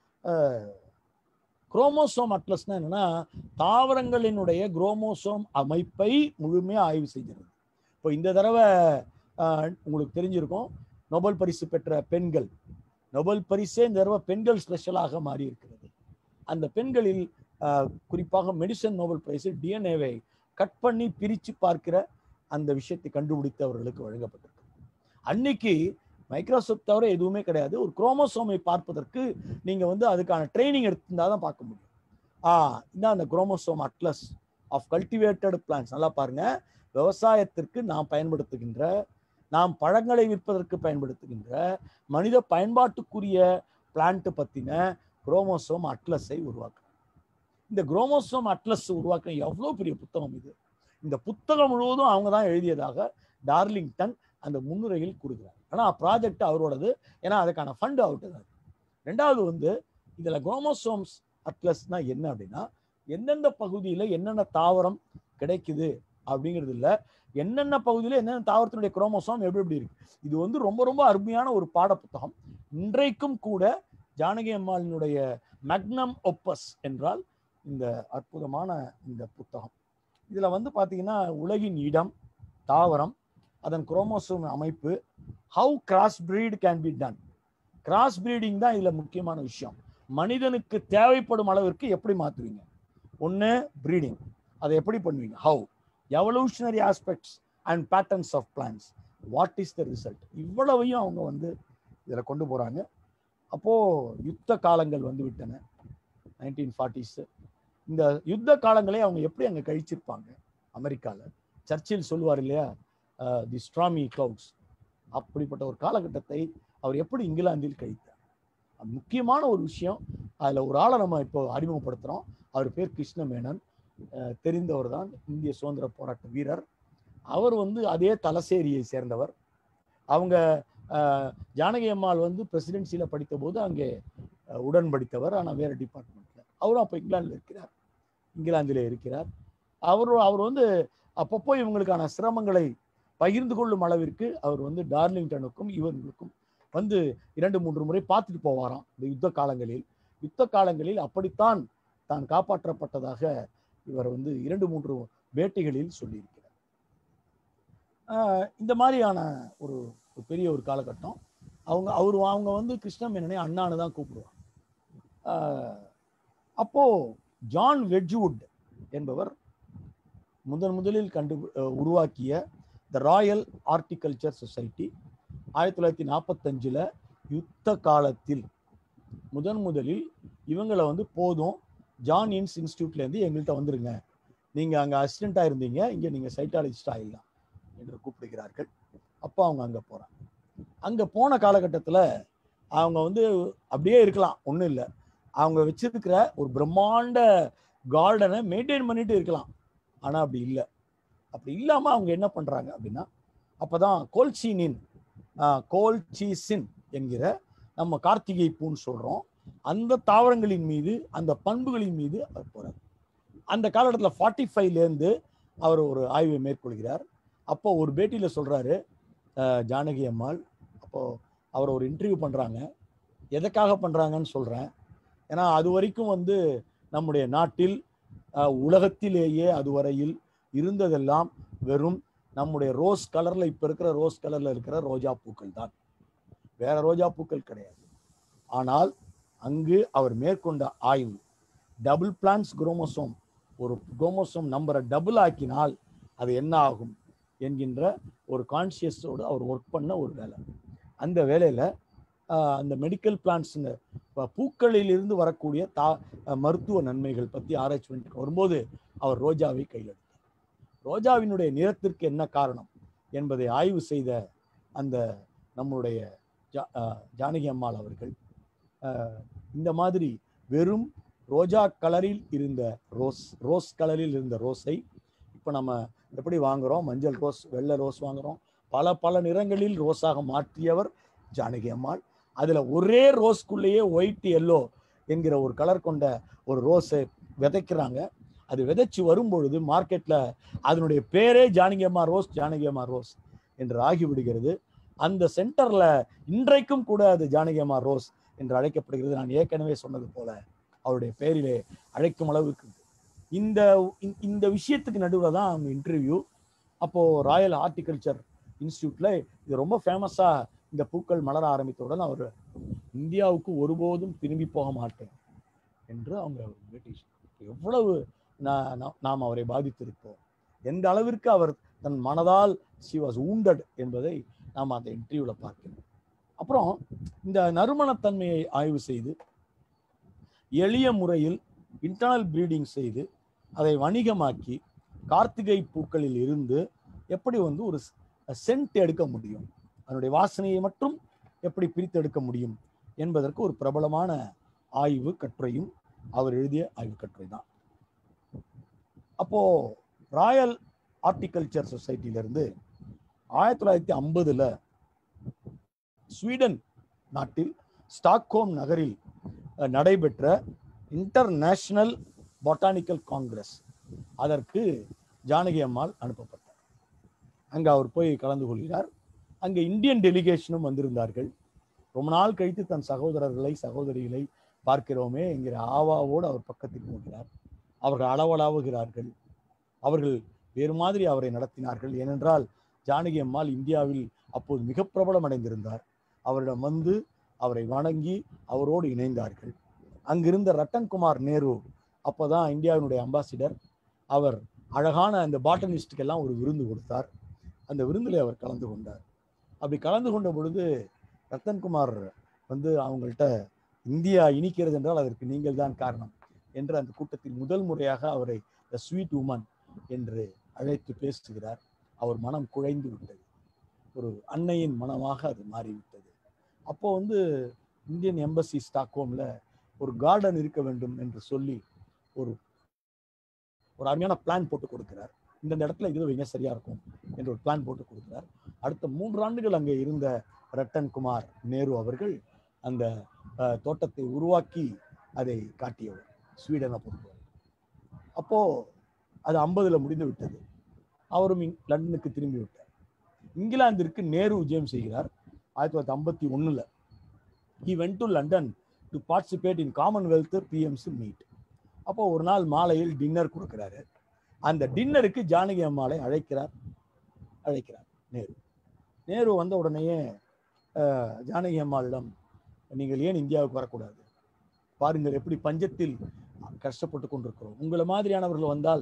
குரோமோசோம் அட்லஸ்னா என்னன்னா தாவரங்களினுடைய குரோமோசோம் அமைப்பை முழுமையாக ஆய்வு செய்கிறது இப்போ இந்த தடவை ஆஹ், உங்களுக்கு தெரிஞ்சிருக்கும் நோபல் பரிசு பெற்ற பெண்கள் நோபல் பரிசே இந்த தடவை பெண்கள் ஸ்பெஷலாக மாறி இருக்கிறது அந்த பெண்களில் ஆஹ், குறிப்பாக மெடிசன் நோபல் பிரைஸ் டிஎன்ஏவை கட் பண்ணி பிரித்து பார்க்கிற அந்த விஷயத்தை கண்டுபிடித்தவர்களுக்கு வழங்கப்பட்டிருக்கு அன்னைக்கு மைக்ரோசாஃப்ட் தவிர எதுவுமே கிடையாது ஒரு குரோமோசோமை பார்ப்பதற்கு நீங்க வந்து அதுக்கான ட்ரைனிங் எடுத்திருந்தா தான் பார்க்க முடியும் ஆ இந்த அந்த chromosome atlas of cultivated plants நல்லா பாருங்க விவசாயத்திற்கு நாம் பயன்படுத்துகின்ற நாம் பழங்களை விற்பதற்கு பயன்படுத்துகின்ற மனித பயன்பாட்டுக்குரிய பிளான்ட் பத்தின குரோமோசோம் அட்லஸை உருவாக்குறாங்க இந்த குரோமோசோம் அட்லஸ் உருவாக்குற எவ்வளோ பெரிய புத்தகம் இது இந்த புத்தகம் முழுவதும் அவங்க தான் எழுதியதாக டார்லிங்டன் அந்த முன்னுரையில் கூறுகிறார் ஆனால் ப்ராஜெக்ட் அவரோடது ஏன்னா அதுக்கான ஃபண்ட் அவர்கிட்ட தான் இருக்கு. ரெண்டாவது வந்து இதில் குரோமோசோம்ஸ் அட்லஸ்னா என்ன அப்படின்னா எந்தெந்த பகுதியில் என்னென்ன தாவரம் கிடைக்குது அப்படிங்கிறது இல்லை என்னென்ன பகுதியில் என்னென்ன தாவரத்தினுடைய குரோமோசோம் எப்படி எப்படி இருக்கு இது வந்து ரொம்ப ரொம்ப அருமையான ஒரு பாட புத்தகம் இன்றைக்கும் கூட ஜானகி அம்மாளினுடைய மக்னம் ஒப்பஸ் என்றால் இந்த அற்புதமான இந்த புத்தகம் இதில் வந்து பார்த்தீங்கன்னா உலகின் இடம் தாவரம் அதன் குரோமோசோம் அமைப்பு how cross breed can be done cross breeding தான் இதில் முக்கியமான விஷயம் மனிதனுக்கு தேவைப்படும் அளவிற்கு எப்படி மாற்றுவீங்க ஒன்று ப்ரீடிங் அதை எப்படி பண்ணுவீங்க how evolutionary aspects and patterns of plants what is the result இவ்வளவையும் அவங்க வந்து இதில் கொண்டு போகிறாங்க அப்போது யுத்த காலங்கள் வந்து விட்டன நைன்டீன் ஃபார்ட்டிஸு இந்த யுத்த காலங்களை அவங்க எப்படி அங்கே கழிச்சிருப்பாங்க அமெரிக்காவில் சர்ச்சில் சொல்லுவார் இல்லையா தி ஸ்ட்ராமி கிளவுட்ஸ் அப்படிப்பட்ட ஒரு காலகட்டத்தை அவர் எப்படி இங்கிலாந்தில் கழித்தார் அது முக்கியமான ஒரு விஷயம் அதில் ஒரு ஆளை நம்ம இப்போ அறிமுகப்படுத்துகிறோம் அவர் பேர் கிருஷ்ணமேனன் அஹ், தெரிந்தவர் தான் இந்திய சுதந்திர போராட்ட வீரர் அவர் வந்து அதே தலசேரியை சேர்ந்தவர் அவங்க அஹ், ஜானகி அம்மாள் வந்து பிரசிடென்சியில் படித்த போது அங்கே அஹ், உடன் படித்தவர் ஆனால் வேறு டிபார்ட்மெண்ட்டில் அவரும் அப்போ இங்கிலாந்தில் இருக்கிறார் இங்கிலாந்தில் இருக்கிறார் அவர் அவர் வந்து அப்பப்போ இவங்களுக்கான சிரமங்களை பகிர்ந்து கொள்ளும் அளவிற்கு அவர் வந்து டார்லிங்டனுக்கும் இவர்களுக்கும் வந்து இரண்டு மூன்று முறை பார்த்துட்டு போவாராம் இந்த யுத்த காலங்களில் யுத்த காலங்களில் அப்படித்தான் தான் காப்பாற்றப்பட்டதாக இவர் வந்து இரண்டு மூன்று பேட்டிகளில் சொல்லியிருக்கிறார் ஆஹ் இந்த மாதிரியான ஒரு ஒரு பெரிய ஒரு காலகட்டம் அவங்க அவர் அவங்க வந்து கிருஷ்ணமேனனை அண்ணான்னு தான் கூப்பிடுவாங்க ஆஹ் அப்போ ஜான் வெட்ஜ்வுட் என்பவர் முதன் முதலில் கண்டு அஹ், உருவாக்கிய த ராயல் ஆர்டிகல்ச்சர் சொசைட்டி ஆயிரத்தி தொள்ளாயிரத்தி நாற்பத்தஞ்சில் யுத்த காலத்தில் முதன் முதலில் இவங்களை வந்து போதும் ஜான் இன்ஸ் இன்ஸ்டியூட்லேருந்து எங்கள்கிட்ட வந்துருங்க நீங்கள் அங்கே அசிஸ்டண்ட்டாக இருந்தீங்க இங்கே நீங்கள் சைட்டாலஜிஸ்ட் ஆகிடலாம் என்று கூப்பிடுகிறார்கள் அப்போ அவங்க அங்கே போகிறாங்க அங்கே போன காலகட்டத்தில் அவங்க வந்து அப்படியே இருக்கலாம் ஒன்றும் இல்லை அவங்க வச்சிருக்கிற ஒரு பிரம்மாண்ட கார்டனை மெயின்டைன் பண்ணிட்டு இருக்கலாம் ஆனால் அப்படி இல்லை அப்படி இல்லாமல் அவங்க என்ன பண்ணுறாங்க அப்படின்னா அப்போ தான் கோல்சீனின் கோல்சீசின் என்கிற நம்ம கார்த்திகை பூன்னு சொல்கிறோம் அந்த தாவரங்களின் மீது அந்த பண்புகளின் மீது அவர் போகிறார் அந்த காலகட்டத்தில் ஃபார்ட்டி ஃபைவ்லேருந்து அவர் ஒரு ஆய்வை மேற்கொள்கிறார் அப்போ ஒரு பேட்டியில் சொல்கிறாரு ஜானகி அம்மாள் அப்போது அவர் ஒரு இன்டர்வியூ பண்ணுறாங்க எதுக்காக பண்ணுறாங்கன்னு சொல்கிறேன் ஏன்னா அது வரைக்கும் வந்து நம்முடைய நாட்டில் அஹ், உலகத்திலேயே அதுவரையில் இருந்ததெல்லாம் வெறும் நம்முடைய ரோஸ் கலரில் இப்போ இருக்கிற ரோஸ் கலரில் இருக்கிற ரோஜா பூக்கள் தான் வேற ரோஜா பூக்கள் கிடையாது ஆனால் அங்கு அவர் மேற்கொண்ட ஆய்வு டபுள் பிளான்ஸ் குரோமோசோம் ஒரு குரோமோசோம் நம்பரை டபுள் ஆக்கினால் அது என்ன ஆகும் என்கின்ற ஒரு கான்சியஸோடு அவர் ஒர்க் பண்ண ஒரு வேலை அந்த வேலையில் அந்த மெடிக்கல் பிளான்ஸுங்க பூக்களிலிருந்து வரக்கூடிய தா அஹ், மருத்துவ நன்மைகள் பற்றி ஆராய்ச்சி பண்ணிட்டு வரும்போது அவர் ரோஜாவை கையில் எடுத்தார் ரோஜாவினுடைய நிறத்திற்கு என்ன காரணம் என்பதை ஆய்வு செய்த அந்த நம்முடைய ஜா அஹ், ஜானகி அம்மாள் அவர்கள் அஹ், இந்த மாதிரி வெறும் ரோஜா கலரில் இருந்த ரோஸ் ரோஸ் கலரில் இருந்த ரோஸை இப்போ நம்ம எப்படி வாங்குறோம் மஞ்சள் ரோஸ் வெள்ளை ரோஸ் வாங்குறோம் பல பல நிறங்களில் ரோஸாக மாற்றியவர் ஜானகி அம்மாள் அதில் ஒரே ரோஸ்க்குள்ளேயே ஒயிட் எல்லோ என்கிற ஒரு கலர் கொண்ட ஒரு ரோஸை விதைக்கிறாங்க அது விதைச்சு வரும்பொழுது மார்க்கெட்டில் அதனுடைய பேரே ஜானகி அம்மா ரோஸ் ஜானகி அம்மா ரோஸ் என்று ஆகிவிடுகிறது அந்த சென்டரில் இன்றைக்கும் கூட அது ஜானகி அம்மா ரோஸ் என்று அழைக்கப்படுகிறது நான் ஏற்கனவே சொன்னது போல அவருடைய பெயரிலே அழைக்கும் அளவுக்கு இந்த இந்த- இந்த விஷயத்துக்கு நடுவில் தான் அவங்க இன்டர்வியூ அப்போது ராயல் ஹார்டிகல்ச்சர் இன்ஸ்டியூட்டில் இது ரொம்ப ஃபேமஸாக இந்த பூக்கள் மலர ஆரம்பித்தவுடன் அவர் இந்தியாவுக்கு ஒருபோதும் திரும்பி போக மாட்டேன் என்று அவங்க பிரிட்டிஷ் எவ்வளவு நா- நா- நாம் அவரை பாதித்திருப்போம் எந்த அளவிற்கு அவர் தன் மனதால் ஷி வாஸ் wounded என்பதை நாம் அந்த இன்டர்வியூவில் பார்க்கிறோம் அப்புறம் இந்த நறுமணத்தன்மையை ஆய்வு செய்து எளிய முறையில் இன்டர்னல் ப்ரீடிங் செய்து அதை வணிகமாக்கி கார்த்திகை பூக்களில் இருந்து எப்படி வந்து ஒரு சென்ட் எடுக்க முடியும் அதனுடைய வாசனையை மட்டும் எப்படி பிரித்து எடுக்க முடியும் என்பதற்கு ஒரு பிரபலமான ஆய்வு கட்டுரையும் அவர் எழுதிய ஆய்வு கட்டுரை தான் அப்போ ராயல் ஹார்டிகல்ச்சர் சொசைட்டியிலிருந்து ஆயிரத்தி தொள்ளாயிரத்தி ஐம்பதுல ஸ்வீடன் நாட்டில் ஸ்டாக்ஹோம் நகரில் அஹ், நடைபெற்ற இன்டர்நேஷனல் பொட்டானிக்கல் காங்கிரஸ் அதற்கு ஜானகி அம்மாள் அனுப்பப்பட்டார் அங்கே அவர் போய் கலந்து கொள்கிறார் அங்கே இந்தியன் டெலிகேஷனும் வந்திருந்தார்கள் ரொம்ப நாள் கழித்து தன் சகோதரர்களை சகோதரிகளை பார்க்கிறோமே என்கிற ஆவாவோடு அவர் பக்கத்தில் போகிறார் அவர்கள் அளவலாவுகிறார்கள் அவர்கள் வேறு மாதிரி அவரை நடத்தினார்கள் ஏனென்றால் ஜானகி அம்மாள் இந்தியாவில் அப்போது மிக பிரபலம் அடைந்திருந்தார் அவரிடம் வந்து அவரை வணங்கி அவரோடு இணைந்தார்கள் அங்கிருந்த ரத்தன்குமார் நேரு அப்போதான் இந்தியாவினுடைய அம்பாசிடர் அவர் அழகான அந்த பாட்டனிஸ்டுக்கெல்லாம் ஒரு விருந்து கொடுத்தார் அந்த விருந்தில் அவர் கலந்து கொண்டார் அப்படி கலந்து கொண்ட பொழுது ரத்தன்குமார் வந்து அவங்கள்ட்ட இந்தியா இனிக்கிறது என்றால் அதற்கு நீங்கள் தான் காரணம் என்று அந்த கூட்டத்தில் முதல் முறையாக அவரை த ஸ்வீட் உமன் என்று அழைத்து பேசுகிறார் அவர் மனம் குழைந்து விட்டது ஒரு அன்னையின் மனமாக அது மாறிவிட்டது அப்போ வந்து இந்தியன் எம்பசி ஸ்டாக்ஹோம்ல ஒரு கார்டன் இருக்க வேண்டும் என்று சொல்லி ஒரு ஒரு அருமையான பிளான் போட்டு கொடுக்கிறார் இந்த இடத்துல இது வைங்க சரியா இருக்கும் என்று ஒரு பிளான் போட்டு கொடுக்கிறார் அடுத்த மூன்று ஆண்டுகள் அங்கே இருந்த ரட்டன் குமார் நேரு அவர்கள் அந்த அஹ், தோட்டத்தை உருவாக்கி அதை காட்டியவர் ஸ்வீடனை பொறுத்தவரை அப்போ அது ஐம்பதுல முடிந்து விட்டது அவரும் இங்- லண்டனுக்கு திரும்பி விட்டார் இங்கிலாந்திற்கு நேரு விஜயம் செய்கிறார் ஆயிரத்தி தொள்ளாயிரத்தி ஐம்பத்தி ஒண்ணுல he went to London to participate in commonwealth PMC meet அப்போ ஒரு நாள் மாலையில் டின்னர் கொடுக்கிறாரு அந்த டின்னருக்கு ஜானகி அம்மாளை அழைக்கிறார் அழைக்கிறார் நேரு நேரு வந்த உடனேயே அஹ், ஜானகி அம்மாளிடம் நீங்கள் ஏன் இந்தியாவுக்கு வரக்கூடாது பாருங்கள் எப்படி பஞ்சத்தில் கஷ்டப்பட்டு கொண்டிருக்கிறோம் உங்களை மாதிரியானவர்கள் வந்தால்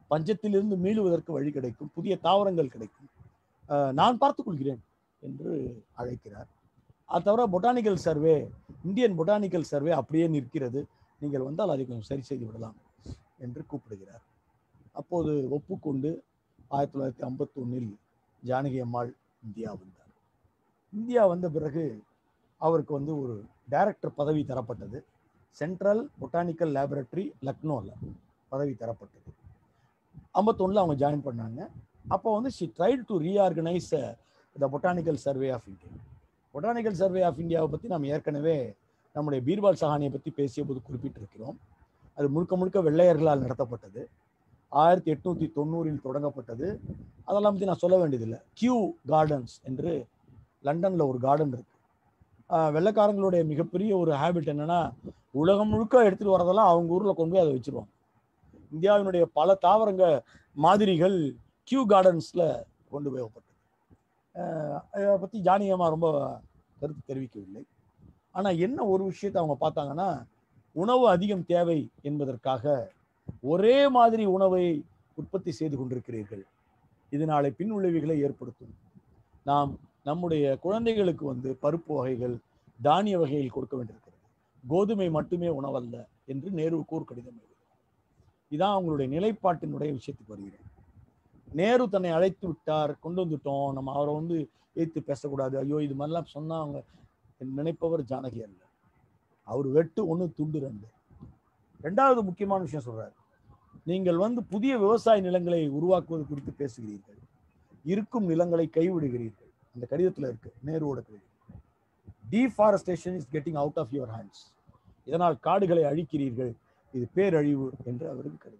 பஞ்சத்திலிருந்து மீளுவதற்கு வழி கிடைக்கும் புதிய தாவரங்கள் கிடைக்கும் அஹ், நான் பார்த்துக் கொள்கிறேன் என்று அழைக்கிறார் அது தவிர botanical survey Indian botanical survey அப்படியே நிற்கிறது நீங்கள் வந்தால் அதை கொஞ்சம் சரி செய்து விடலாம் என்று கூப்பிடுகிறார் அப்போது ஒப்புக்கொண்டு ஆயிரத்தி தொள்ளாயிரத்தி ஐம்பத்தொன்னில் ஜானகி அம்மாள் இந்தியா வந்தார் இந்தியா வந்த பிறகு அவருக்கு வந்து ஒரு டைரக்டர் பதவி தரப்பட்டது சென்ட்ரல் பொட்டானிக்கல் லேபரட்டரி லக்னோவில் பதவி தரப்பட்டது ஐம்பத்தொன்னில் அவங்க ஜாயின் பண்ணாங்க அப்போ வந்து she tried to reorganise the botanical survey of India botanical survey of இந்தியாவை பற்றி நாம் ஏற்கனவே நம்முடைய பீர்பால் சஹானியை பற்றி பேசிய போது குறிப்பிட்டிருக்கிறோம் அது முழுக்க முழுக்க வெள்ளையர்களால் நடத்தப்பட்டது ஆயிரத்தி எட்நூத்தி தொண்ணூறில் தொடங்கப்பட்டது அதெல்லாம் பற்றி நான் சொல்ல வேண்டியதில்லை கியூ கார்டன்ஸ் என்று லண்டன்ல ஒரு கார்டன் இருக்கு ஆஹ் வெள்ளைக்காரங்களுடைய மிகப்பெரிய ஒரு ஹேபிட் என்னன்னா உலகம் முழுக்க எடுத்துட்டு வரதெல்லாம் அவங்க ஊர்ல கொண்டு போய் அதை வச்சிருவாங்க இந்தியாவினுடைய பல தாவரங்க மாதிரிகள் கியூ கார்டன்ஸ்ல கொண்டு போகப்பட்டது ஆஹ் அதை பத்தி ஜானியமா ரொம்ப கருத்து தெரிவிக்கவில்லை ஆனா என்ன ஒரு விஷயத்தை அவங்க பார்த்தாங்கன்னா உணவு அதிகம் தேவை என்பதற்காக ஒரே மாதிரி உணவை உற்பத்தி செய்து கொண்டிருக்கிறீர்கள் இது நாளை பின் விளைவுகளை ஏற்படுத்தும் நாம் நம்முடைய குழந்தைகளுக்கு வந்து பருப்பு வகைகள் தானிய வகைகள் கொடுக்க வேண்டியிருக்கிறது கோதுமை மட்டுமே உணவல்ல என்று நேருவுக்கு ஒரு கடிதம் எழுதுகிறார் இதான் அவங்களுடைய நிலைப்பாட்டினுடைய விஷயத்துக்கு வருகிறேன் நேரு தன்னை அழைத்து விட்டார் கொண்டு வந்துட்டோம் நம்ம அவரை வந்து ஏத்து பேசக்கூடாது ஐயோ இது மாதிரிலாம் சொன்னா அவங்க நினைப்பவர் ஜானகி அல்ல அவர் வெட்டு ஒன்று துண்டு ரெண்டு ரெண்டாவது முக்கியமான விஷயம் சொல்றாரு நீங்கள் வந்து புதிய விவசாய நிலங்களை உருவாக்குவது குறித்து பேசுகிறீர்கள் இருக்கும் நிலங்களை கைவிடுகிறீர்கள் அந்த கடிதத்துல இருக்கு நேருவோட கடிதம் deforestation is getting out of your hands இதனால் காடுகளை அழிக்கிறீர்கள் இது பேரழிவு என்று அவருக்கு கருது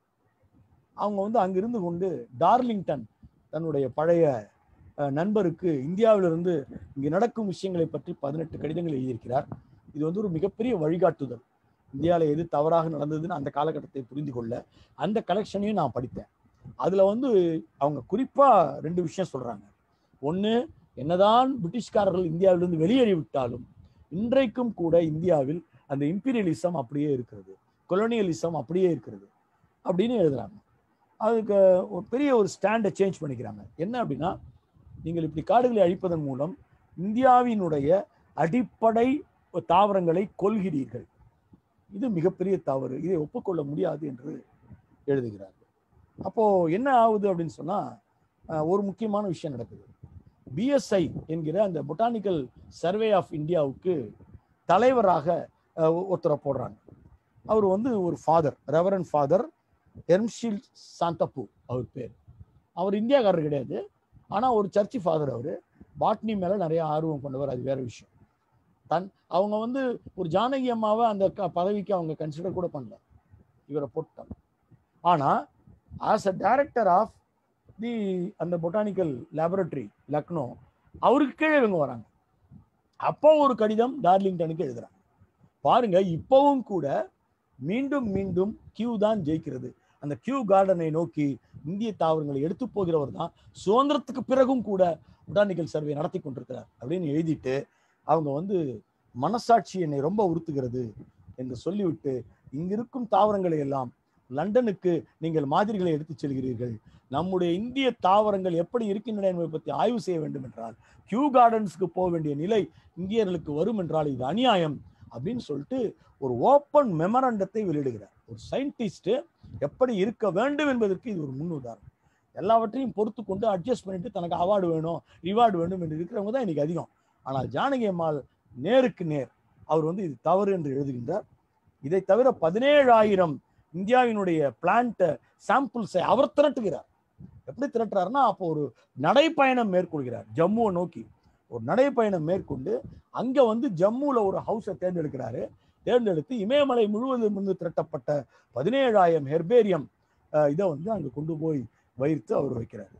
அவங்க வந்து அங்கிருந்து கொண்டு டார்லிங்டன் தன்னுடைய பழைய அஹ், நண்பருக்கு இந்தியாவிலிருந்து இங்கு நடக்கும் விஷயங்களை பற்றி பதினெட்டு கடிதங்கள் எழுதியிருக்கிறார் இது வந்து ஒரு மிகப்பெரிய வழிகாட்டுதல் இந்தியாவில் எது தவறாக நடந்ததுன்னு அந்த காலகட்டத்தை புரிந்து கொள்ள அந்த கலெக்ஷனையும் நான் படித்தேன் அதில் வந்து அவங்க குறிப்பாக ரெண்டு விஷயம் சொல்கிறாங்க ஒன்று என்னதான் பிரிட்டிஷ்காரர்கள் இந்தியாவிலிருந்து வெளியேறி விட்டாலும் இன்றைக்கும் கூட இந்தியாவில் அந்த இம்பீரியலிசம் அப்படியே இருக்கிறது கொலோனியலிசம் அப்படியே இருக்கிறது அப்படின்னு எழுதுறாங்க அதுக்கு ஒரு பெரிய ஒரு ஸ்டாண்டை சேஞ்ச் பண்ணிக்கிறாங்க என்ன அப்படின்னா நீங்கள் இப்படி காடுகளை அழிப்பதன் மூலம் இந்தியாவினுடைய அடிப்படை தாவரங்களை கொல்கிறீர்கள் இது மிகப்பெரிய தவறு இதை ஒப்புக்கொள்ள முடியாது என்று எழுதுகிறார்கள் அப்போ என்ன ஆகுது அப்படின்னு சொன்னா அஹ், ஒரு முக்கியமான விஷயம் நடக்குது பிஎஸ்ஐ என்கிற அந்த பொட்டானிக்கல் சர்வே ஆஃப் இந்தியாவுக்கு தலைவராக அஹ், ஒ- ஒருத்தரை போடுறாங்க அவர் வந்து ஒரு father reverend father Hermenegild Santapau அவர் பேர் அவர் இந்தியாக்காரர் கிடையாது ஆனா ஒரு சர்ச்சு ஃபாதர் அவர் பாட்னி மேல நிறைய ஆர்வம் கொண்டவர் அது வேற விஷயம் தன் அவங்க வந்து ஒரு ஜானகி அம்மாவை அந்த க- பதவிக்கு அவங்க கன்சிடர் கூட பண்ணல இவரை போட்டாங்க ஆனா as a director of the அந்த பொட்டானிக்கல் லேபரட்டரி லக்னோ அவருக்கு கீழே இவங்க வராங்க அப்போ ஒரு கடிதம் டார்லிங்டனுக்கு எழுதுறாங்க பாருங்க இப்பவும் கூட மீண்டும் மீண்டும் கியூ தான் ஜெயிக்கிறது அந்த கியூ கார்டனை நோக்கி இந்திய தாவரங்களை எடுத்து போகிறவர் தான் சுதந்திரத்துக்கு பிறகும் கூட பொட்டானிக்கல் சர்வே நடத்தி கொண்டிருக்கிறார் அப்படின்னு எழுதிட்டு அவங்க வந்து மனசாட்சி என்னை ரொம்ப உறுத்துகிறது என்று சொல்லிவிட்டு இங்கிருக்கும் தாவரங்களை எல்லாம் லண்டனுக்கு நீங்கள் மாதிரிகளை எடுத்துச் செல்கிறீர்கள் நம்முடைய இந்திய தாவரங்கள் எப்படி இருக்கின்றன என்பதை பற்றி ஆய்வு செய்ய வேண்டும் என்றால் கியூ கார்டன்ஸ்க்கு போக வேண்டிய நிலை இந்தியர்களுக்கு வரும் என்றால் இது அநியாயம் அப்படின்னு சொல்லிட்டு ஒரு ஓப்பன் மெமரண்டத்தை வெளியிடுகிறார் ஒரு சயின்டிஸ்ட் எப்படி இருக்க வேண்டும் என்பதற்கு இது ஒரு முன் உதாரணம் எல்லாவற்றையும் பொறுத்து கொண்டு அட்ஜஸ்ட் பண்ணிட்டு தனக்கு அவார்டு வேணும் ரிவார்டு வேண்டும் என்று இருக்கிறவங்க தான் இன்னைக்கு அதிகம் ஆனால் ஜானகி அம்மாள் நேருக்கு நேர் அவர் வந்து இது தவறு என்று எழுதுகின்றார் இதை தவிர பதினேழாயிரம் இந்தியாவினுடைய பிளான்ட் சாம்பிள்ஸை அவர் திரட்டுகிறார் எப்படி திரட்டுறாருன்னா அப்போ ஒரு நடைப்பயணம் மேற்கொள்கிறார் ஜம்முவை நோக்கி ஒரு நடைப்பயணம் மேற்கொண்டு அங்க வந்து ஜம்முல ஒரு ஹவுஸை தேர்ந்தெடுக்கிறாரு தேர்ந்தெடுத்து இமயமலை முழுவதும் இருந்து திரட்டப்பட்ட பதினேழாயிரம் ஹெர்பேரியம் இதை வந்து அங்க கொண்டு போய் வைத்து அவர் வைக்கிறார்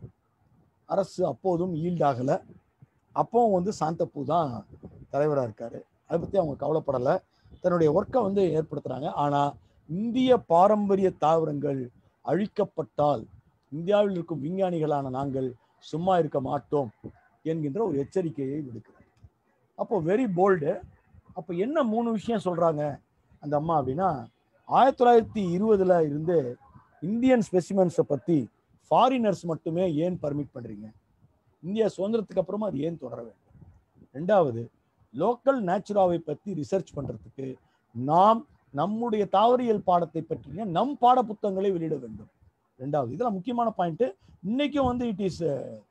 அரசு அப்போதும் ஈல்டாகல அப்பவும் வந்து சாந்தப்பூ தான் தலைவராக இருக்காரு அதை பற்றி அவங்க கவலைப்படலை தன்னுடைய ஒர்க்கை வந்து ஏற்படுத்துறாங்க ஆனா இந்திய பாரம்பரிய தாவரங்கள் அழிக்கப்பட்டால் இந்தியாவில் இருக்கும் விஞ்ஞானிகளான நாங்கள் சும்மா இருக்க மாட்டோம் என்கின்ற ஒரு எச்சரிக்கையை விடுக்கிறார் அப்போ வெரி போல்டு அப்போ என்ன மூணு விஷயம் சொல்றாங்க அந்த அம்மா அப்படின்னா ஆயிரத்தி தொள்ளாயிரத்தி இருபதுல இருந்து இந்தியன் ஸ்பெசிமென்ஸை பற்றி ஃபாரினர்ஸ் மட்டுமே ஏன் பர்மிட் பண்ணுறீங்க இந்தியா சுதந்திரத்துக்கு அப்புறமா அது ஏன் தொடர வேண்டும் ரெண்டாவது லோக்கல் நேச்சுராவை பற்றி ரிசர்ச் பண்ணுறதுக்கு நாம் நம்முடைய தாவரியல் பாடத்தை பற்றிய நம் பாட புத்தகங்களை வெளியிட வேண்டும் ரெண்டாவது இதெல்லாம் முக்கியமான பாயிண்ட் இன்னைக்கும் வந்து இட் இஸ்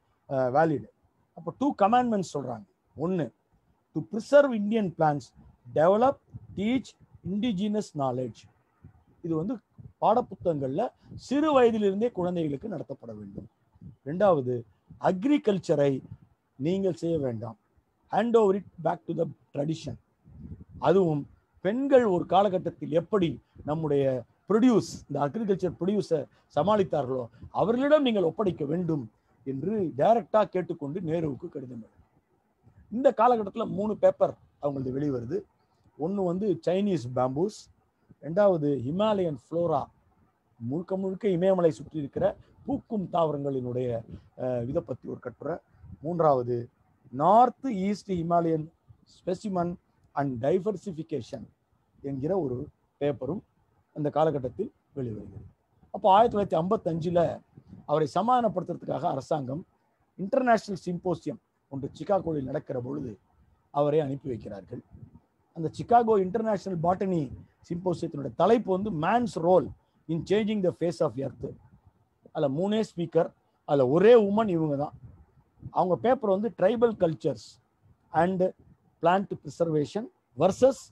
வேலிடு அப்போ டூ கமாண்ட்மெண்ட்ஸ் சொல்றாங்க ஒன்று to preserve Indian plants develop teach indigenous knowledge இது வந்து பாடப்புத்தகங்கள்ல சிறு வயதிலிருந்தே குழந்தைகளுக்கு நடத்தப்பட வேண்டும் ரெண்டாவது அக்ரிகல்ச்சரை நீங்கள் செய்ய வேண்டாம் hand over it back to the tradition அதுவும் பெண்கள் ஒரு காலகட்டத்தில் எப்படி நம்முடைய ப்ரொடியூஸ் இந்த அக்ரிகல்ச்சர் ப்ரொடியூஸை சமாளித்தார்களோ அவர்களிடம் நீங்கள் ஒப்படைக்க வேண்டும் என்று டைரக்டா கேட்டுக்கொண்டு நேருவுக்கு கடிதம் எழுதினார். இந்த காலகட்டத்தில் மூணு பேப்பர் அவங்களது வெளிவருது ஒன்று வந்து சைனீஸ் பேம்பூஸ் ரெண்டாவது ஹிமாலயன் ஃப்ளோரா முழுக்க முழுக்க இமயமலை சுற்றி இருக்கிற பூக்கும் தாவரங்களினுடைய அஹ், இதை பற்றி ஒரு கட்டுரை மூன்றாவது north east Himalayan specimen and diversification என்கிற ஒரு பேப்பரும் அந்த காலகட்டத்தில் வெளிவருகிறது அப்போ ஆயிரத்தி தொள்ளாயிரத்தி ஐம்பத்தஞ்சில் அவரை சமாதானப்படுத்துறதுக்காக அரசாங்கம் இன்டர்நேஷனல் சிம்போசியம் ஒன்று சிகாகோவில் நடக்கிற பொழுது அவரை அனுப்பி வைக்கிறார்கள் அந்த சிகாகோ இன்டர்நேஷனல் பாட்டனி சிம்போசியத்தினுடைய தலைப்பு வந்து man's role in changing the face of earth அதில் மூணே ஸ்பீக்கர் அதில் ஒரே உமன் இவங்க தான் அவங்க பேப்பர் வந்து tribal cultures and plant preservation versus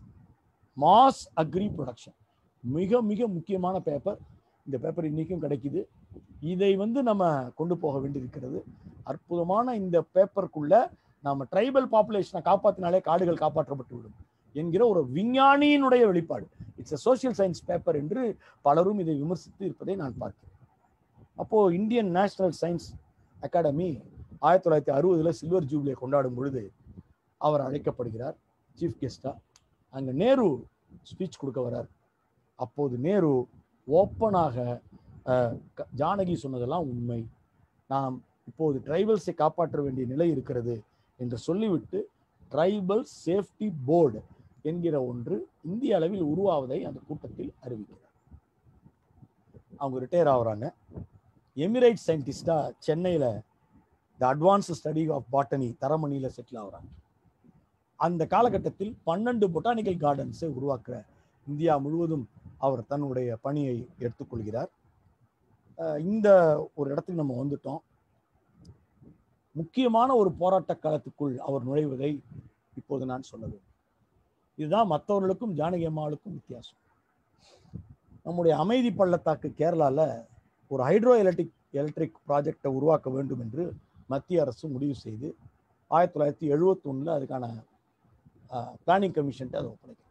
mass agri production மிக மிக முக்கியமான பேப்பர் இந்த பேப்பர் இன்னைக்கும் கிடைக்குது இதை வந்து நம்ம கொண்டு போக வேண்டியிருக்கிறது அற்புதமான இந்த பேப்பருக்குள்ள நாம ட்ரைபல் பாப்புலேஷனை காப்பாத்தினாலே காடுகள் காப்பாற்றப்பட்டு விடும் என்கிற ஒரு விஞ்ஞானியினுடைய வெளிப்பாடு it's a social science paper என்று பலரும் இதை விமர்சித்து இருப்பதை நான் பார்க்கிறேன் அப்போ இந்தியன் நேஷனல் சயின்ஸ் அகாடமி ஆயிரத்தி தொள்ளாயிரத்தி அறுபதுல சில்வர் ஜூப்ளியை கொண்டாடும் பொழுது அவர் அழைக்கப்படுகிறார் சீஃப் கெஸ்டா அங்க நேரு ஸ்பீச் கொடுக்க வரார் அப்போது நேரு ஓப்பனாக ஜானகி சொன்னதெல்லாம் உண்மை நாம் இப்போது ட்ரைபல்ஸை காப்பாற்ற வேண்டிய நிலை இருக்கிறது என்று சொல்லிவிட்டு ட்ரைபல் சேஃப்டி போர்டு என்கிற ஒன்று இந்திய அளவில் உருவாவதை அந்த கூட்டத்தில் அறிவிக்கிறார் அவங்க ரிட்டையர் ஆகுறாங்க எமிரேட் சயின்டிஸ்டா சென்னையில the advance study of botany தரமணியில செட்டில் ஆகுறாங்க அந்த காலகட்டத்தில் பன்னெண்டு பொட்டானிக்கல் கார்டன்ஸை உருவாக்குற இந்தியா முழுவதும் அவர் தன்னுடைய பணியை எடுத்துக்கொள்கிறார் அஹ் இந்த ஒரு இடத்துக்கு நம்ம வந்துட்டோம் முக்கியமான ஒரு போராட்ட காலத்துக்குள் அவர் நுழைவதை இப்போது நான் சொல்ல வேண்டும் இதுதான் மற்றவர்களுக்கும் ஜானகி அம்மாளுக்கும் வித்தியாசம் நம்முடைய அமைதி பள்ளத்தாக்கு கேரளால ஒரு ஹைட்ரோ எலக்ட்ரிக் எலக்ட்ரிக் ப்ராஜெக்டை உருவாக்க வேண்டும் என்று மத்திய அரசு முடிவு செய்து ஆயிரத்தி தொள்ளாயிரத்தி எழுபத்தி அதுக்கான பிளானிங் கமிஷன்ட்டு அதை ஒப்படைக்கும்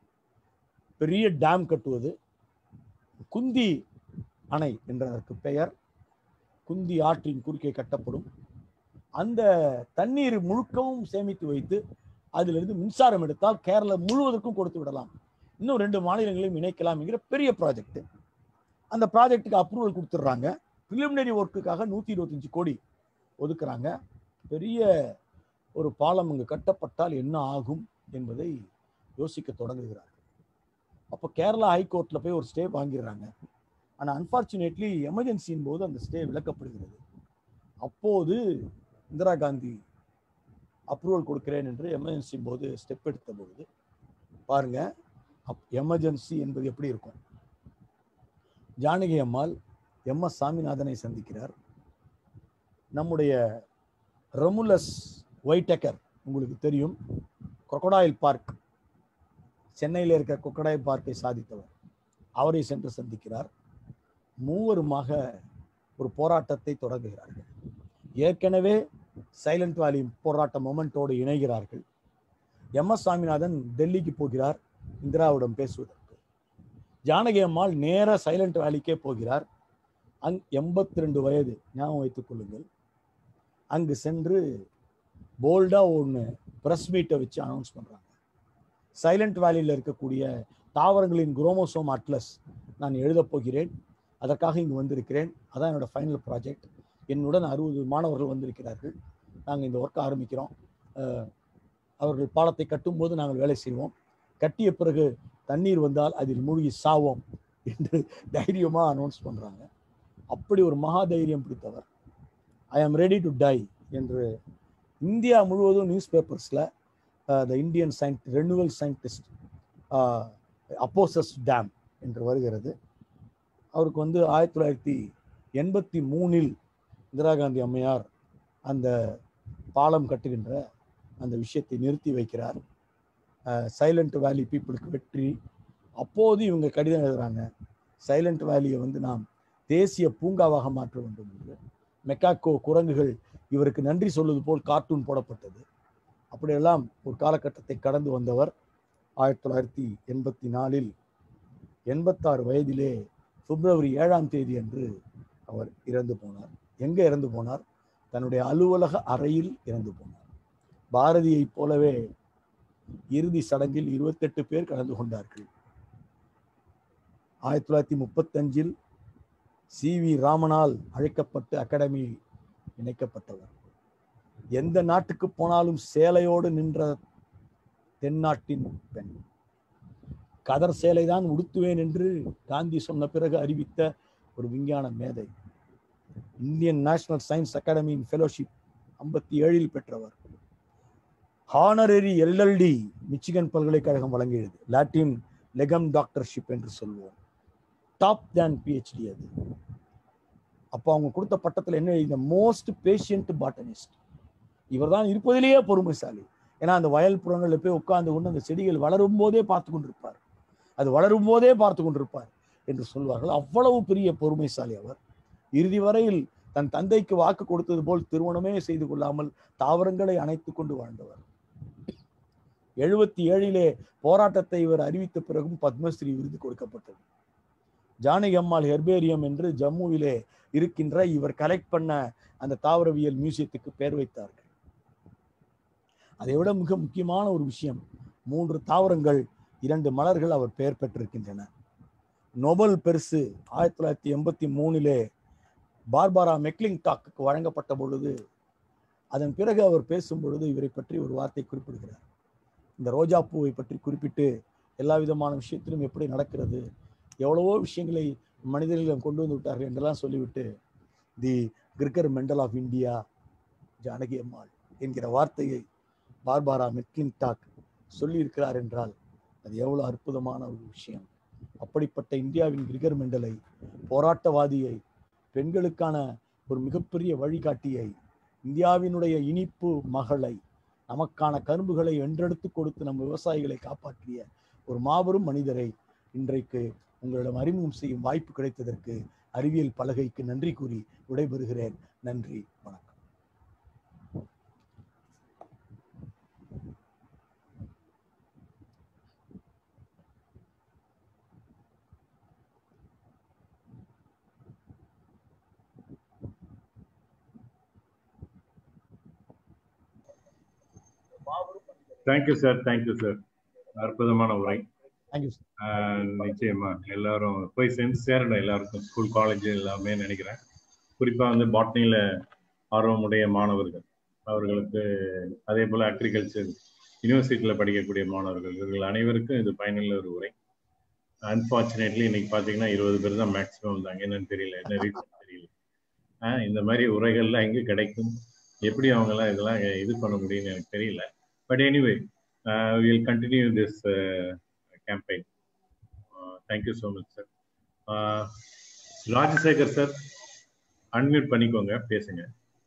பெரிய டேம் கட்டுவது குந்தி அணை என்றதற்கு பெயர் குந்தி ஆற்றின் குறுக்கே கட்டப்படும் அந்த தண்ணீர் முழுக்கவும் சேமித்து வைத்து அதிலிருந்து மின்சாரம் எடுத்தால் கேரளா முழுவதற்கும் கொடுத்து விடலாம் இன்னும் ரெண்டு மாநிலங்களையும் இணைக்கலாம் என்கிற பெரிய ப்ராஜெக்ட் அந்த ப்ராஜெக்ட்டுக்கு அப்ரூவல் கொடுத்துட்றாங்க ப்ரிலிமினரி ஒர்க்குக்காக நூற்றி இருபத்தஞ்சு கோடி ஒதுக்குறாங்க பெரிய ஒரு பாலம் அங்கு கட்டப்பட்டால் என்ன ஆகும் என்பதை யோசிக்க தொடங்குகிறார்கள் அப்போ கேரளா ஹைகோர்ட்டில் போய் ஒரு ஸ்டே வாங்கிடுறாங்க ஆனால் அன்ஃபார்ச்சுனேட்லி எமர்ஜென்சியின் போது அந்த ஸ்டே விலக்கப்படுகிறது அப்போது இந்திரா காந்தி அப்ரூவல் கொடுக்கிறேன் என்று எமர்ஜென்சி போது ஸ்டெப் எடுத்த பொழுது பாருங்க அப் எமர்ஜென்சி என்பது எப்படி இருக்கும் ஜானகி அம்மாள் எம் எஸ் சாமிநாதனை சந்திக்கிறார் நம்முடைய ரெமுலஸ் ஒயிட்டக்கர் உங்களுக்கு தெரியும் crocodile பார்க் சென்னையில் இருக்க crocodile பார்க்கை சாதித்தவர் அவரை சென்று சந்திக்கிறார் மூவருமாக ஒரு போராட்டத்தை தொடங்குகிறார்கள் ஏற்கனவே சைலண்ட் வேலி போராட்ட மொமெண்டோடு இணைகிறார்கள் எம் எஸ் சாமிநாதன் டெல்லிக்கு போகிறார் இந்திராவிடம் பேசுவதற்கு ஜானகி அம்மாள் நேர சைலண்ட் வேலிக்கே போகிறார் அங் எண்பத்தி ரெண்டு வயது ஞாபகம் வைத்துக் கொள்ளுங்கள் அங்கு சென்று போல்டா ஒன்று ப்ரெஸ் மீட்டை வச்சு அனௌன்ஸ் பண்றாங்க சைலண்ட் வேலியில் இருக்கக்கூடிய தாவரங்களின் குரோமோசோம் அட்லஸ் நான் எழுதப் போகிறேன் அதற்காக இங்கு வந்திருக்கிறேன் அதான் என்னோட ஃபைனல் ப்ராஜெக்ட் என்னுடன் அறுபது மாணவர்கள் வந்திருக்கிறார்கள் நாங்கள் இந்த ஒர்க்கை ஆரம்பிக்கிறோம் அஹ், அவர்கள் பாலத்தை கட்டும்போது நாங்கள் வேலை செய்வோம் கட்டிய பிறகு தண்ணீர் வந்தால் அதில் மூழ்கி சாவோம் என்று தைரியமா அனௌன்ஸ் பண்றாங்க அப்படி ஒரு மகா தைரியம் பிடித்தவர் I am ready to die என்று இந்தியா முழுவதும் நியூஸ் பேப்பர்ஸில் the Indian saint renowned scientist opposes dam என்று வருகிறது அவருக்கு வந்து ஆயிரத்தி தொள்ளாயிரத்தி எண்பத்தி மூணில் இந்திரா காந்தி அம்மையார் அந்த பாலம் கட்டுகின்ற அந்த விஷயத்தை நிறுத்தி வைக்கிறார் சைலண்ட் வேலி பீப்புளுக்கு வெற்றி அப்போது இவங்க கடிதம் எழுதுறாங்க சைலண்ட் வேலியை வந்து நாம் தேசிய பூங்காவாக மாற்ற வேண்டும் என்று மெக்காக்கோ குரங்குகள் இவருக்கு நன்றி சொல்வது போல் கார்ட்டூன் போடப்பட்டது அப்படியெல்லாம் ஒரு காலகட்டத்தை கடந்து வந்தவர் ஆயிரத்தி தொள்ளாயிரத்தி எண்பத்தி நாலில் எண்பத்தாறு வயதிலே பிப்ரவரி ஏழாம் தேதி அன்று அவர் இறந்து போனார் எங்கே இறந்து போனார் தன்னுடைய அலுவலக அறையில் இறந்து போனார் பாரதியைப் போலவே இறுதி சடங்கில் இருபத்தெட்டு பேர் கலந்து கொண்டார்கள் ஆயிரத்தி தொள்ளாயிரத்தி முப்பத்தஞ்சில் சி வி ராமனால் அழைக்கப்பட்டு அகாடமி இணைக்கப்பட்டவர் எந்த நாட்டுக்கு போனாலும் சேலையோடு நின்ற தென்னாட்டின் பெண் கதர் சேலை தான் உடுத்துவேன் என்று காந்தி சொன்ன பிறகு அறிவித்த ஒரு விஞ்ஞான மேதை இந்தியன் நேஷனல் சயின்ஸ் அகாடமியின் ஃபெலோஷிப் ஐம்பத்தி ஏழில் பெற்றவர் ஹானரரி எல்எல்டி மிச்சிகன் பல்கலைக்கழகம் வழங்கியது லாட்டின் லெகம் டாக்டர்ஷிப் என்று சொல்வோம் டாப் தேன் பிஹெச்டி அது அப்போ அவங்க கொடுத்த பட்டத்தில் என்ன எழுதின மோஸ்ட் பேஷியன்ட் பாட்டனிஸ்ட் இவர் தான் இருப்பதிலேயே பொறுமைசாலி ஏன்னா அந்த வயல் புறங்களில் போய் உட்கார்ந்து கொண்டு அந்த செடிகள் வளரும் போதே பார்த்து கொண்டிருப்பார் அது வளரும் போதே பார்த்து கொண்டிருப்பார் என்று சொல்வார்கள் அவ்வளவு பெரிய பொறுமைசாலி அவர் இறுதி வரையில் தன் தந்தைக்கு வாக்கு கொடுத்தது போல் திருமணமே செய்து கொள்ளாமல் தாவரங்களை அணைத்து கொண்டு வாழ்ந்தவர் எழுபத்தி ஏழிலே போராட்டத்தை இவர் அறிவித்த பிறகும் பத்மஸ்ரீ விருது கொடுக்கப்பட்டது ஜானகி அம்மாள் ஹெர்பேரியம் என்று ஜம்முவிலே இருக்கின்ற இவர் கலெக்ட் பண்ண அந்த தாவரவியல் மியூசியத்துக்கு பெயர் வைத்தார்கள் அதை விட மிக முக்கியமான ஒரு விஷயம் மூன்று தாவரங்கள் இரண்டு மலர்கள் அவர் பெயர் பெற்றிருக்கின்றன நோபல் பரிசு ஆயிரத்தி தொள்ளாயிரத்தி எண்பத்தி மூணிலே பார்பாரா மெக்லிங் டாக்கு வழங்கப்பட்ட பொழுது அதன் பிறகு அவர் பேசும் பொழுது இவரை பற்றி ஒரு வார்த்தை குறிப்பிடுகிறார் இந்த ரோஜா பூவை பற்றி குறிப்பிட்டு எல்லா விதமான விஷயத்திலும் எப்படி நடக்கிறது எவ்வளவோ விஷயங்களை மனிதர்களிடம் கொண்டு வந்து விட்டார்கள் என்றெல்லாம் சொல்லிவிட்டு the Gregor Mendel of India Janaki Ammal என்கிற வார்த்தையை பார்பாரா மெக்லின் டாக் சொல்லியிருக்கிறார் என்றால் அது எவ்வளோ அற்புதமான ஒரு விஷயம் அப்படிப்பட்ட இந்தியாவின் கிரிகர் மெண்டலை போராட்டவாதியை பெண்களுக்கான ஒரு மிகப்பெரிய வழிகாட்டியை இந்தியாவினுடைய இனிப்பு மகளை நமக்கான கரும்புகளை வென்றெடுத்து கொடுத்து நம் விவசாயிகளை காப்பாற்றிய ஒரு மாபெரும் மனிதரை இன்றைக்கு உங்களிடம் அறிமுகம் செய்யும் வாய்ப்பு கிடைத்ததற்கு அறிவியல் பலகைக்கு நன்றி கூறி விடைபெறுகிறேன் நன்றி வணக்கம் தேங்க்யூ சார் தேங்க்யூ சார் அற்புதமான உரை தேங்க்யூ ஆஹ் நிச்சயமா எல்லாரும் போய் சேர்ந்து சேரணும் எல்லாருக்கும் ஸ்கூல் காலேஜ் எல்லாமே நினைக்கிறேன் குறிப்பா வந்து பாட்னியில ஆர்வமுடைய மாணவர்கள் அவர்களுக்கு அதே போல அக்ரிகல்ச்சர் யூனிவர்சிட்டியில படிக்கக்கூடிய மாணவர்கள் இவர்கள் அனைவருக்கும் இது பயனுள்ள ஒரு உரை அன்பார்ச்சுனேட்லி இன்னைக்கு பாத்தீங்கன்னா இருபது பேர் தான் மேக்சிமம் இருந்தாங்க என்னன்னு தெரியல என்ன ரீசன் தெரியல ஆஹ் இந்த மாதிரி உரைகள்லாம் எங்க கிடைக்கும் எப்படி அவங்கெல்லாம் இதெல்லாம் இது பண்ண முடியும்னு எனக்கு தெரியல but anyway will continue this campaign thank you so much sir Rajasekar sir unmute பண்ணிக்கோங்க பேசுங்க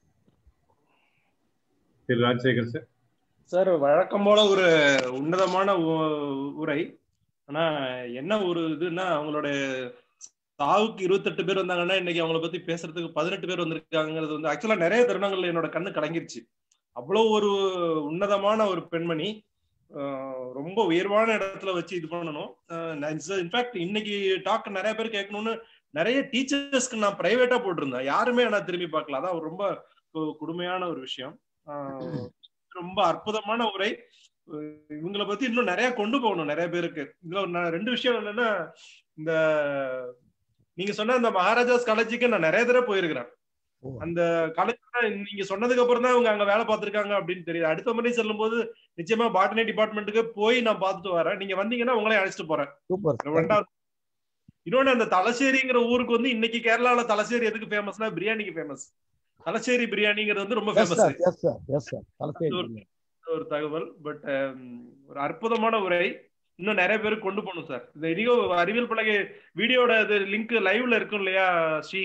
திரு ராஜசேகர் சார் சார் வழக்கம் போல ஒரு உன்னதமான உ- உரை ஆனா என்ன ஒரு இதுன்னா அவங்களோட சாவுக்கு இருபத்தெட்டு பேர் வந்தாங்கன்னா இன்னைக்கு அவங்கள பத்தி பேசுறதுக்கு பதினெட்டு பேர் வந்திருக்காங்கிறது வந்து ஆக்சுவலா நிறைய தருணங்கள்ல என்னோட கண்ணு கலங்கிருச்சு அவ்வளவு ஒரு உன்னதமான ஒரு பெண்மணி ஆஹ் ரொம்ப உயர்வான இடத்துல வச்சு இது பண்ணணும் இன்ஃபேக்ட் இன்னைக்கு டாக் நிறைய பேர் கேட்கணும்னு நிறைய டீச்சர்ஸ்க்கு நான் பிரைவேட்டா போட்டிருந்தேன் யாருமே நான் திரும்பி பார்க்கல அதான் ஒரு ரொம்ப கு- கொடுமையான ஒரு விஷயம் ஆஹ் ரொம்ப அற்புதமான உரை அஹ் இவங்கள பத்தி இன்னும் நிறைய கொண்டு போகணும் நிறைய பேருக்கு இதுல ஒரு ந- ரெண்டு விஷயம் என்னன்னா இந்த நீங்க சொன்ன இந்த மகாராஜாஸ் காலேஜுக்கு நான் நிறைய தடவை போயிருக்கிறேன் ஓ. அந்த காலேஜ்ல நீங்க சொன்னதுக்கு அப்புறம் தான் அவங்க அங்க வேலை பார்த்திருக்காங்க அப்படின்னு தெரியுது அடுத்த முறை செல்லும் போது நிச்சயமா பாட்டனி டிபார்ட்மெண்ட்டுக்கு போய் நான் பார்த்துட்டு வரேன் நீங்க வந்தீங்கன்னா உங்களே அழைச்சிட்டு போறேன் சூப்பர் ரெண்டாவது இன்னொன்னு அந்த தலசேரிங்கிற ஊருக்கு வந்து இன்னைக்கு கேரளால தலசேரி எதுக்கு ஃபேமஸ்னா பிரியாணிக்கு ஃபேமஸ் தலசேரி பிரியாணிங்கிறது வந்து ரொம்ப yes famous sir yes sir yes sir Thalassery ஒரு- ஒரு தகவல் பட் ஒரு அற்புதமான உரை இன்னும் நிறைய பேருக்கு கொண்டு போகணும் சார் இந்த இனியும் அறிவியல் பலகை வீடியோட இது லிங்க் லைவ்ல இருக்கும் இல்லையா ஸ்ரீ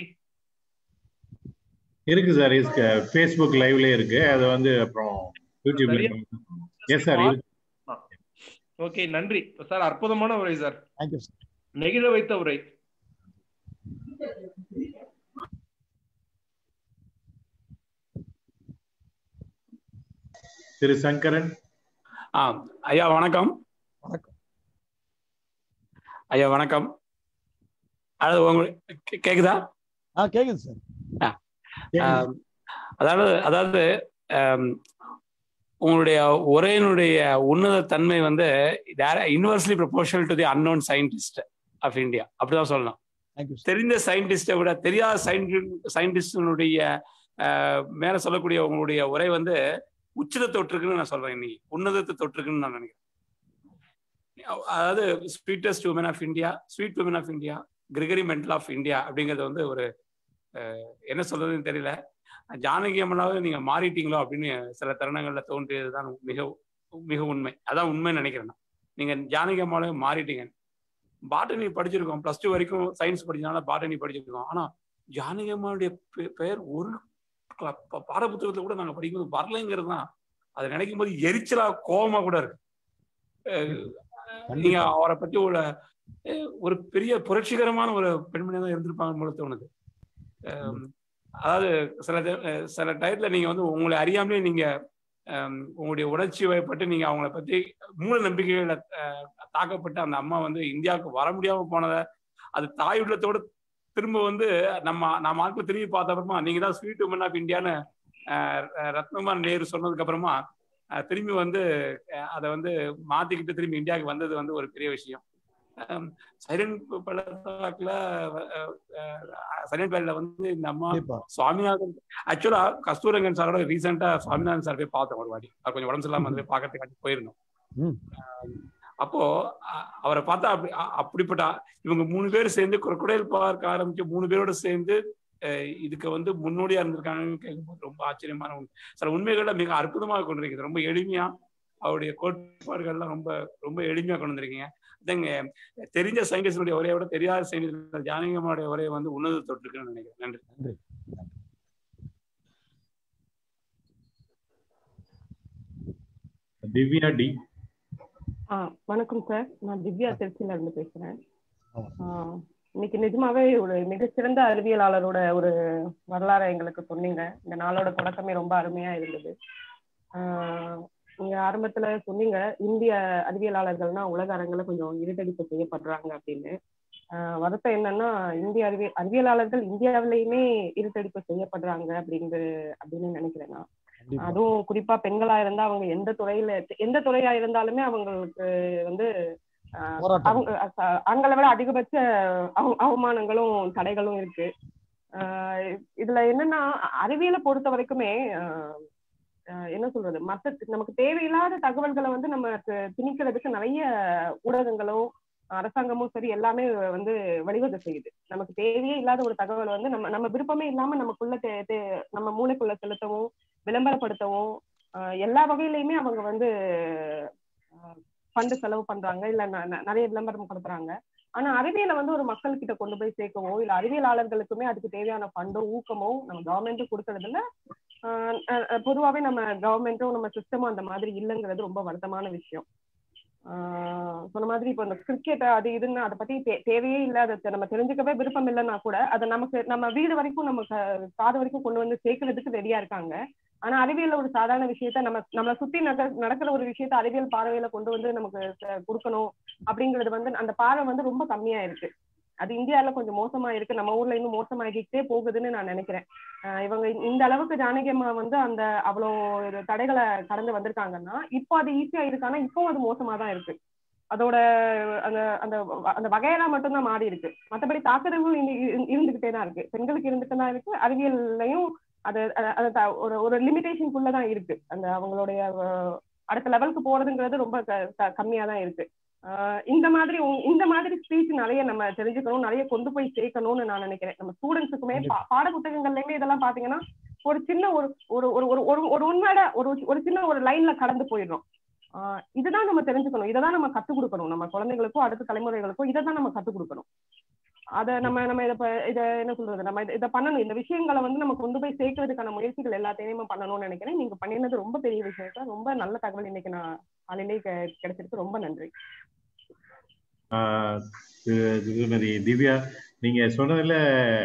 இருக்கு சார் இருக்கு ஃபேஸ்புக் லைவ்ல இருக்கு அது வந்து அப்புறம் யூடியூப்ல சரியா? எஸ் சார் இருக்கு ஓகே நன்றி சார் அற்புதமான உரை சார் தேங்க்யூ சார் நெகிழ வைத்த உரை திரு சங்கரன் ஆ ஐயா வணக்கம் வணக்கம் ஐயா வணக்கம் அது உங்களுக்கு கே- கேக்குதா ஆ கேக்குது சார் ஆம், அதாவது அதாவது ஆம், உங்களுடைய உரையினுடைய உன்னத தன்மை வந்து universally proportional to the unknown scientist of India அப்படிதான் சொல்லலாம் தேங்க்யூ சார் தெரிந்த சயின்டிஸ்டை விட தெரியாத சயின்டிஸ்டினுடைய மேல சொல்லக்கூடிய உங்களுடைய உரை வந்து உச்சத்தை தொற்றுக்குன்னு நான் சொல்றேன் இன்னைக்கு உன்னதத்தை தொற்றுக்குன்னு நான் நினைக்கிறேன் அதாவது sweetest woman of India sweet woman of India Gregory Mendel of India அப்படிங்கிறது வந்து ஒரு அஹ், என்ன சொல்றதுன்னு தெரியல ஜானகி அம்மனாவது நீங்க மாறிட்டீங்களோ அப்படின்னு சில தருணங்கள்ல தோன்றியதுதான் மிக மிக உண்மை அதான் உண்மைன்னு நினைக்கிறேன் நான். நீங்க ஜானகி அம்மாவே மாறிட்டீங்க பாட்டனி படிச்சிருக்கோம் பிளஸ் டூ வரைக்கும் சயின்ஸ் படிச்சதுனால பாட்டனி படிச்சிருக்கோம் ஆனா ஜானகி அம்மாவுடைய பெ- பெயர் ஒரு கிள- ப- பாடப்புத்தகத்துல கூட நாங்க படிக்கும்போது வரலைங்கிறது தான் அதை நினைக்கும் போது எரிச்சலா கோவமா கூட இருக்கு அஹ் நீங்க அவரை பத்தி ஒரு அஹ் ஒரு பெரிய புரட்சிகரமான ஒரு பெண்மணியா தான் இருந்திருப்பாங்க போல தோணுது அஹ் அதாவது சில ட- அஹ் சில டயத்துல நீங்க வந்து உங்களை அறியாமலே நீங்க அஹ் உங்களுடைய உணர்ச்சி வயப்பட்டு நீங்க அவங்கள பத்தி மூல நம்பிக்கைகளை அஹ், தாக்கப்பட்டு அந்த அம்மா வந்து இந்தியாவுக்கு வர முடியாம போனதை அது தாய் உள்ளத்தோட திரும்ப வந்து நம்ம நம்ம ஆட்கள் திரும்பி பார்த்த அப்புறமா நீங்க தான் ஸ்வீட் உமன் ஆஃப் இந்தியான்னு அஹ், அஹ், ரத்னகுமார் நேரு சொன்னதுக்கு அப்புறமா அஹ், திரும்பி வந்து அஹ், அதை வந்து மாத்திக்கிட்டு திரும்பி இந்தியாவுக்கு வந்தது வந்து ஒரு பெரிய விஷயம் சைலண்ட் பள்ளத்தாக்குல சைலண்ட் வேலில வந்து இந்த அம்மா கண்டிப்பா சுவாமிநாதன் ஆக்சுவலா கஸ்தூரங்கன் சாரோட ரீசெண்டா சுவாமிநாதன் சார் போய் பார்த்தோம் ஒரு வாட்டி அவர் கொஞ்சம் உடம்பு சரியில்லாம வந்து போய் பார்க்கறதுக்காண்டி போயிருந்தோம் ம். ஆஹ் அப்போ அ- அவரை பார்த்தா அப்படி அ- அப்படிப்பட்ட இவங்க மூணு பேர் சேர்ந்து குரக்குடையில் பார்க்க ஆரம்பிச்ச மூணு பேரோட சேர்ந்து அஹ் இதுக்கு வந்து முன்னோடியா இருந்திருக்காங்கன்னு கேட்கும்போது ரொம்ப ஆச்சரியமான உண்மை சில உண்மைகளை மிக அற்புதமாக கொண்டிருக்குது ரொம்ப எளிமையா அவருடைய கோட்பாடுகள்லாம் ரொம்ப ரொம்ப எளிமையா கொண்டு வந்திருக்கீங்க அதங்க தெரிஞ்ச சயின்டிஸ்டுடைய உரையை விட தெரியாத சயின்டிஸ்ட் ஜானகம்மாவுடைய உரையை வந்து உன்னத தொட்டிருக்குன்னு நினைக்கிறேன் நன்றி நன்றி திவ்யா டி ஆ வணக்கம் சார் நான் திவ்யா திருச்சியில இருந்து பேசுறேன் ஆமா. ஆ, இன்னைக்கு நிஜமாவே ஒரு மிகச்சிறந்த அறிவியலாளரோட ஒரு வரலாறை எங்களுக்கு சொன்னீங்க இந்த நாளோட தொடக்கமே ரொம்ப அருமையா இருந்தது ஆ, நீங்க ஆரம்பத்துல சொன்னீங்க இந்திய அறிவியலாளர்கள்னா உலக அரங்கில கொஞ்சம் இருட்டடிப்பு செய்யப்படுறாங்க அப்படின்னு ஆ, வருத்தம் என்னன்னா இந்திய அறிவியல் அறிவியலாளர்கள் இந்தியாவிலேயுமே இருட்டடிப்பு செய்யப்படுறாங்க அப்படிங்கு அப்படின்னு நினைக்கிறேன் நான் கண்டிப்பா அதுவும் குறிப்பா பெண்களா இருந்தா அவங்க எந்த துறையில எந்த துறையா இருந்தாலுமே அவங்களுக்கு வந்து ஆஹ், போராட்டம் அவங்க அஹ், ஆண்களை விட அதிகபட்ச அவ- அவமானங்களும் தடைகளும் இருக்கு ஆஹ், இதுல என்னன்னா அறிவியலை பொறுத்த வரைக்குமே ஆஹ், ஆஹ், என்ன சொல்றது மத்த நமக்கு தேவையில்லாத தகவல்களை வந்து நம்ம தி- திணிக்கிறதுக்கு நிறைய ஊடகங்களும் அரசாங்கமும் சரி எல்லாமே வந்து வழிவகை செய்யுது நமக்கு தேவையே இல்லாத ஒரு தகவல் வந்து நம்ம நம்ம விருப்பமே இல்லாம நமக்குள்ள தே- தே- நம்ம மூளைக்குள்ள செலுத்தவும் விளம்பரப்படுத்தவும் ஆஹ் எல்லா வகையிலயுமே அவங்க வந்து ஃபண்டு செலவு பண்றாங்க இல்ல ந- ந- நிறைய விளம்பரம் படுத்துறாங்க ஆனா அறிவியலை வந்து ஒரு மக்கள் கிட்ட கொண்டு போய் சேர்க்கவோ இல்ல அறிவியலாளர்களுக்குமே அதுக்கு தேவையான ஃபண்டோ ஊக்கமோ நம்ம கவர்மெண்ட்டும் கொடுக்கறது இல்ல ஆஹ் அஹ் அஹ் பொதுவாவே நம்ம கவர்மெண்ட்டும் நம்ம சிஸ்டமும் அந்த மாதிரி இல்லைங்கிறது ரொம்ப வருத்தமான விஷயம் ஆஹ் சொன்ன மாதிரி இப்போ இந்த கிரிக்கெட் அது இதுன்னு அதை பத்தி தே- தேவையே இல்லை அதை தெ- நம்ம தெரிஞ்சுக்கவே விருப்பம் இல்லைன்னா கூட அதை நமக்கு நம்ம வீடு வரைக்கும் நம்ம க- காது வரைக்கும் கொண்டு வந்து சேர்க்கறதுக்கு ரெடியா இருக்காங்க ஆனா அறிவியல்ல ஒரு சாதாரண விஷயத்த நம்ம நம்மளை சுத்தி நக நடக்கிற ஒரு விஷயத்த அறிவியல் பார்வையில கொண்டு வந்து நமக்கு ச- கொடுக்கணும் அப்படிங்கிறது வந்து அந்த பார்வை வந்து ரொம்ப கம்மியா இருக்கு அது இந்தியால கொஞ்சம் மோசமா இருக்கு நம்ம ஊர்ல இன்னும் மோசமாகிக்கிட்டே போகுதுன்னு நான் நினைக்கிறேன் ஆஹ் இவங்க இந்த அளவுக்கு ஜானகி அம்மா வந்து அந்த அவ்வளோ ஒரு தடைகளை கடந்து வந்திருக்காங்கன்னா இப்போ அது ஈஸியா இருக்கானா இப்போ அது மோசமா தான் இருக்கு அதோட அந்த அந்த அந்த வகையெல்லாம் மட்டும்தான் மாறி இருக்கு மற்றபடி தாக்குதல்கள் இனி இரு- இருந்துகிட்டே தான் இருக்கு பெண்களுக்கு இருந்துட்டு தான் இருக்கு அறிவியல்லையும் அது அது- அது த- ஒரு ஒரு லிமிடேஷனுக்குள்ள தான் இருக்கு அந்த அவங்களுடைய அஹ், அடுத்த லெவலுக்கு போறதுங்கிறது ரொம்ப க- க- கம்மியா தான் இருக்கு ஆஹ் இந்த மாதிரி உங்க- இந்த மாதிரி ஸ்பீச் நிறைய நம்ம தெரிஞ்சுக்கணும் நிறைய கொண்டு போய் சேர்க்கணும்னு நான் நினைக்கிறேன் நம்ம ஸ்டூடெண்ட்ஸுக்குமே பாட புத்தகங்கள்லயுமே இதெல்லாம் பாத்தீங்கன்னா ஒரு சின்ன ஒரு ஒரு ஒரு ஒரு ஒரு ஒரு உண்மையோட ஒரு ஒரு சின்ன ஒரு லைன்ல கடந்து போயிடுறோம் ஆஹ் இதுதான் நம்ம தெரிஞ்சுக்கணும் இதை தான் நம்ம கத்துக் கொடுக்கணும் நம்ம குழந்தைகளுக்கும் அடுத்த தலைமுறைகளுக்கும் இதை தான் நம்ம கத்துக் கொடுக்கணும் அத நம்ம நம்ம இதை ப- இதை என்ன சொல்றது நம்ம இதை- இதை பண்ணணும் இந்த விஷயங்களை வந்து நம்ம கொண்டு போய் சேர்க்கறதுக்கான முயற்சிகள் எல்லாத்தையுமே நம்ம பண்ணணும்னு நினைக்கிறேன் நீங்க பண்ணினது ரொம்ப பெரிய விஷயம் சார் ரொம்ப நல்ல தகவல் இன்னைக்கு நான் காலையிலேயே கெ- கிடைச்சிருக்கு ரொம்ப நன்றி ஆஹ் திரு- திருமதி திவ்யா நீங்க சொன்னதுல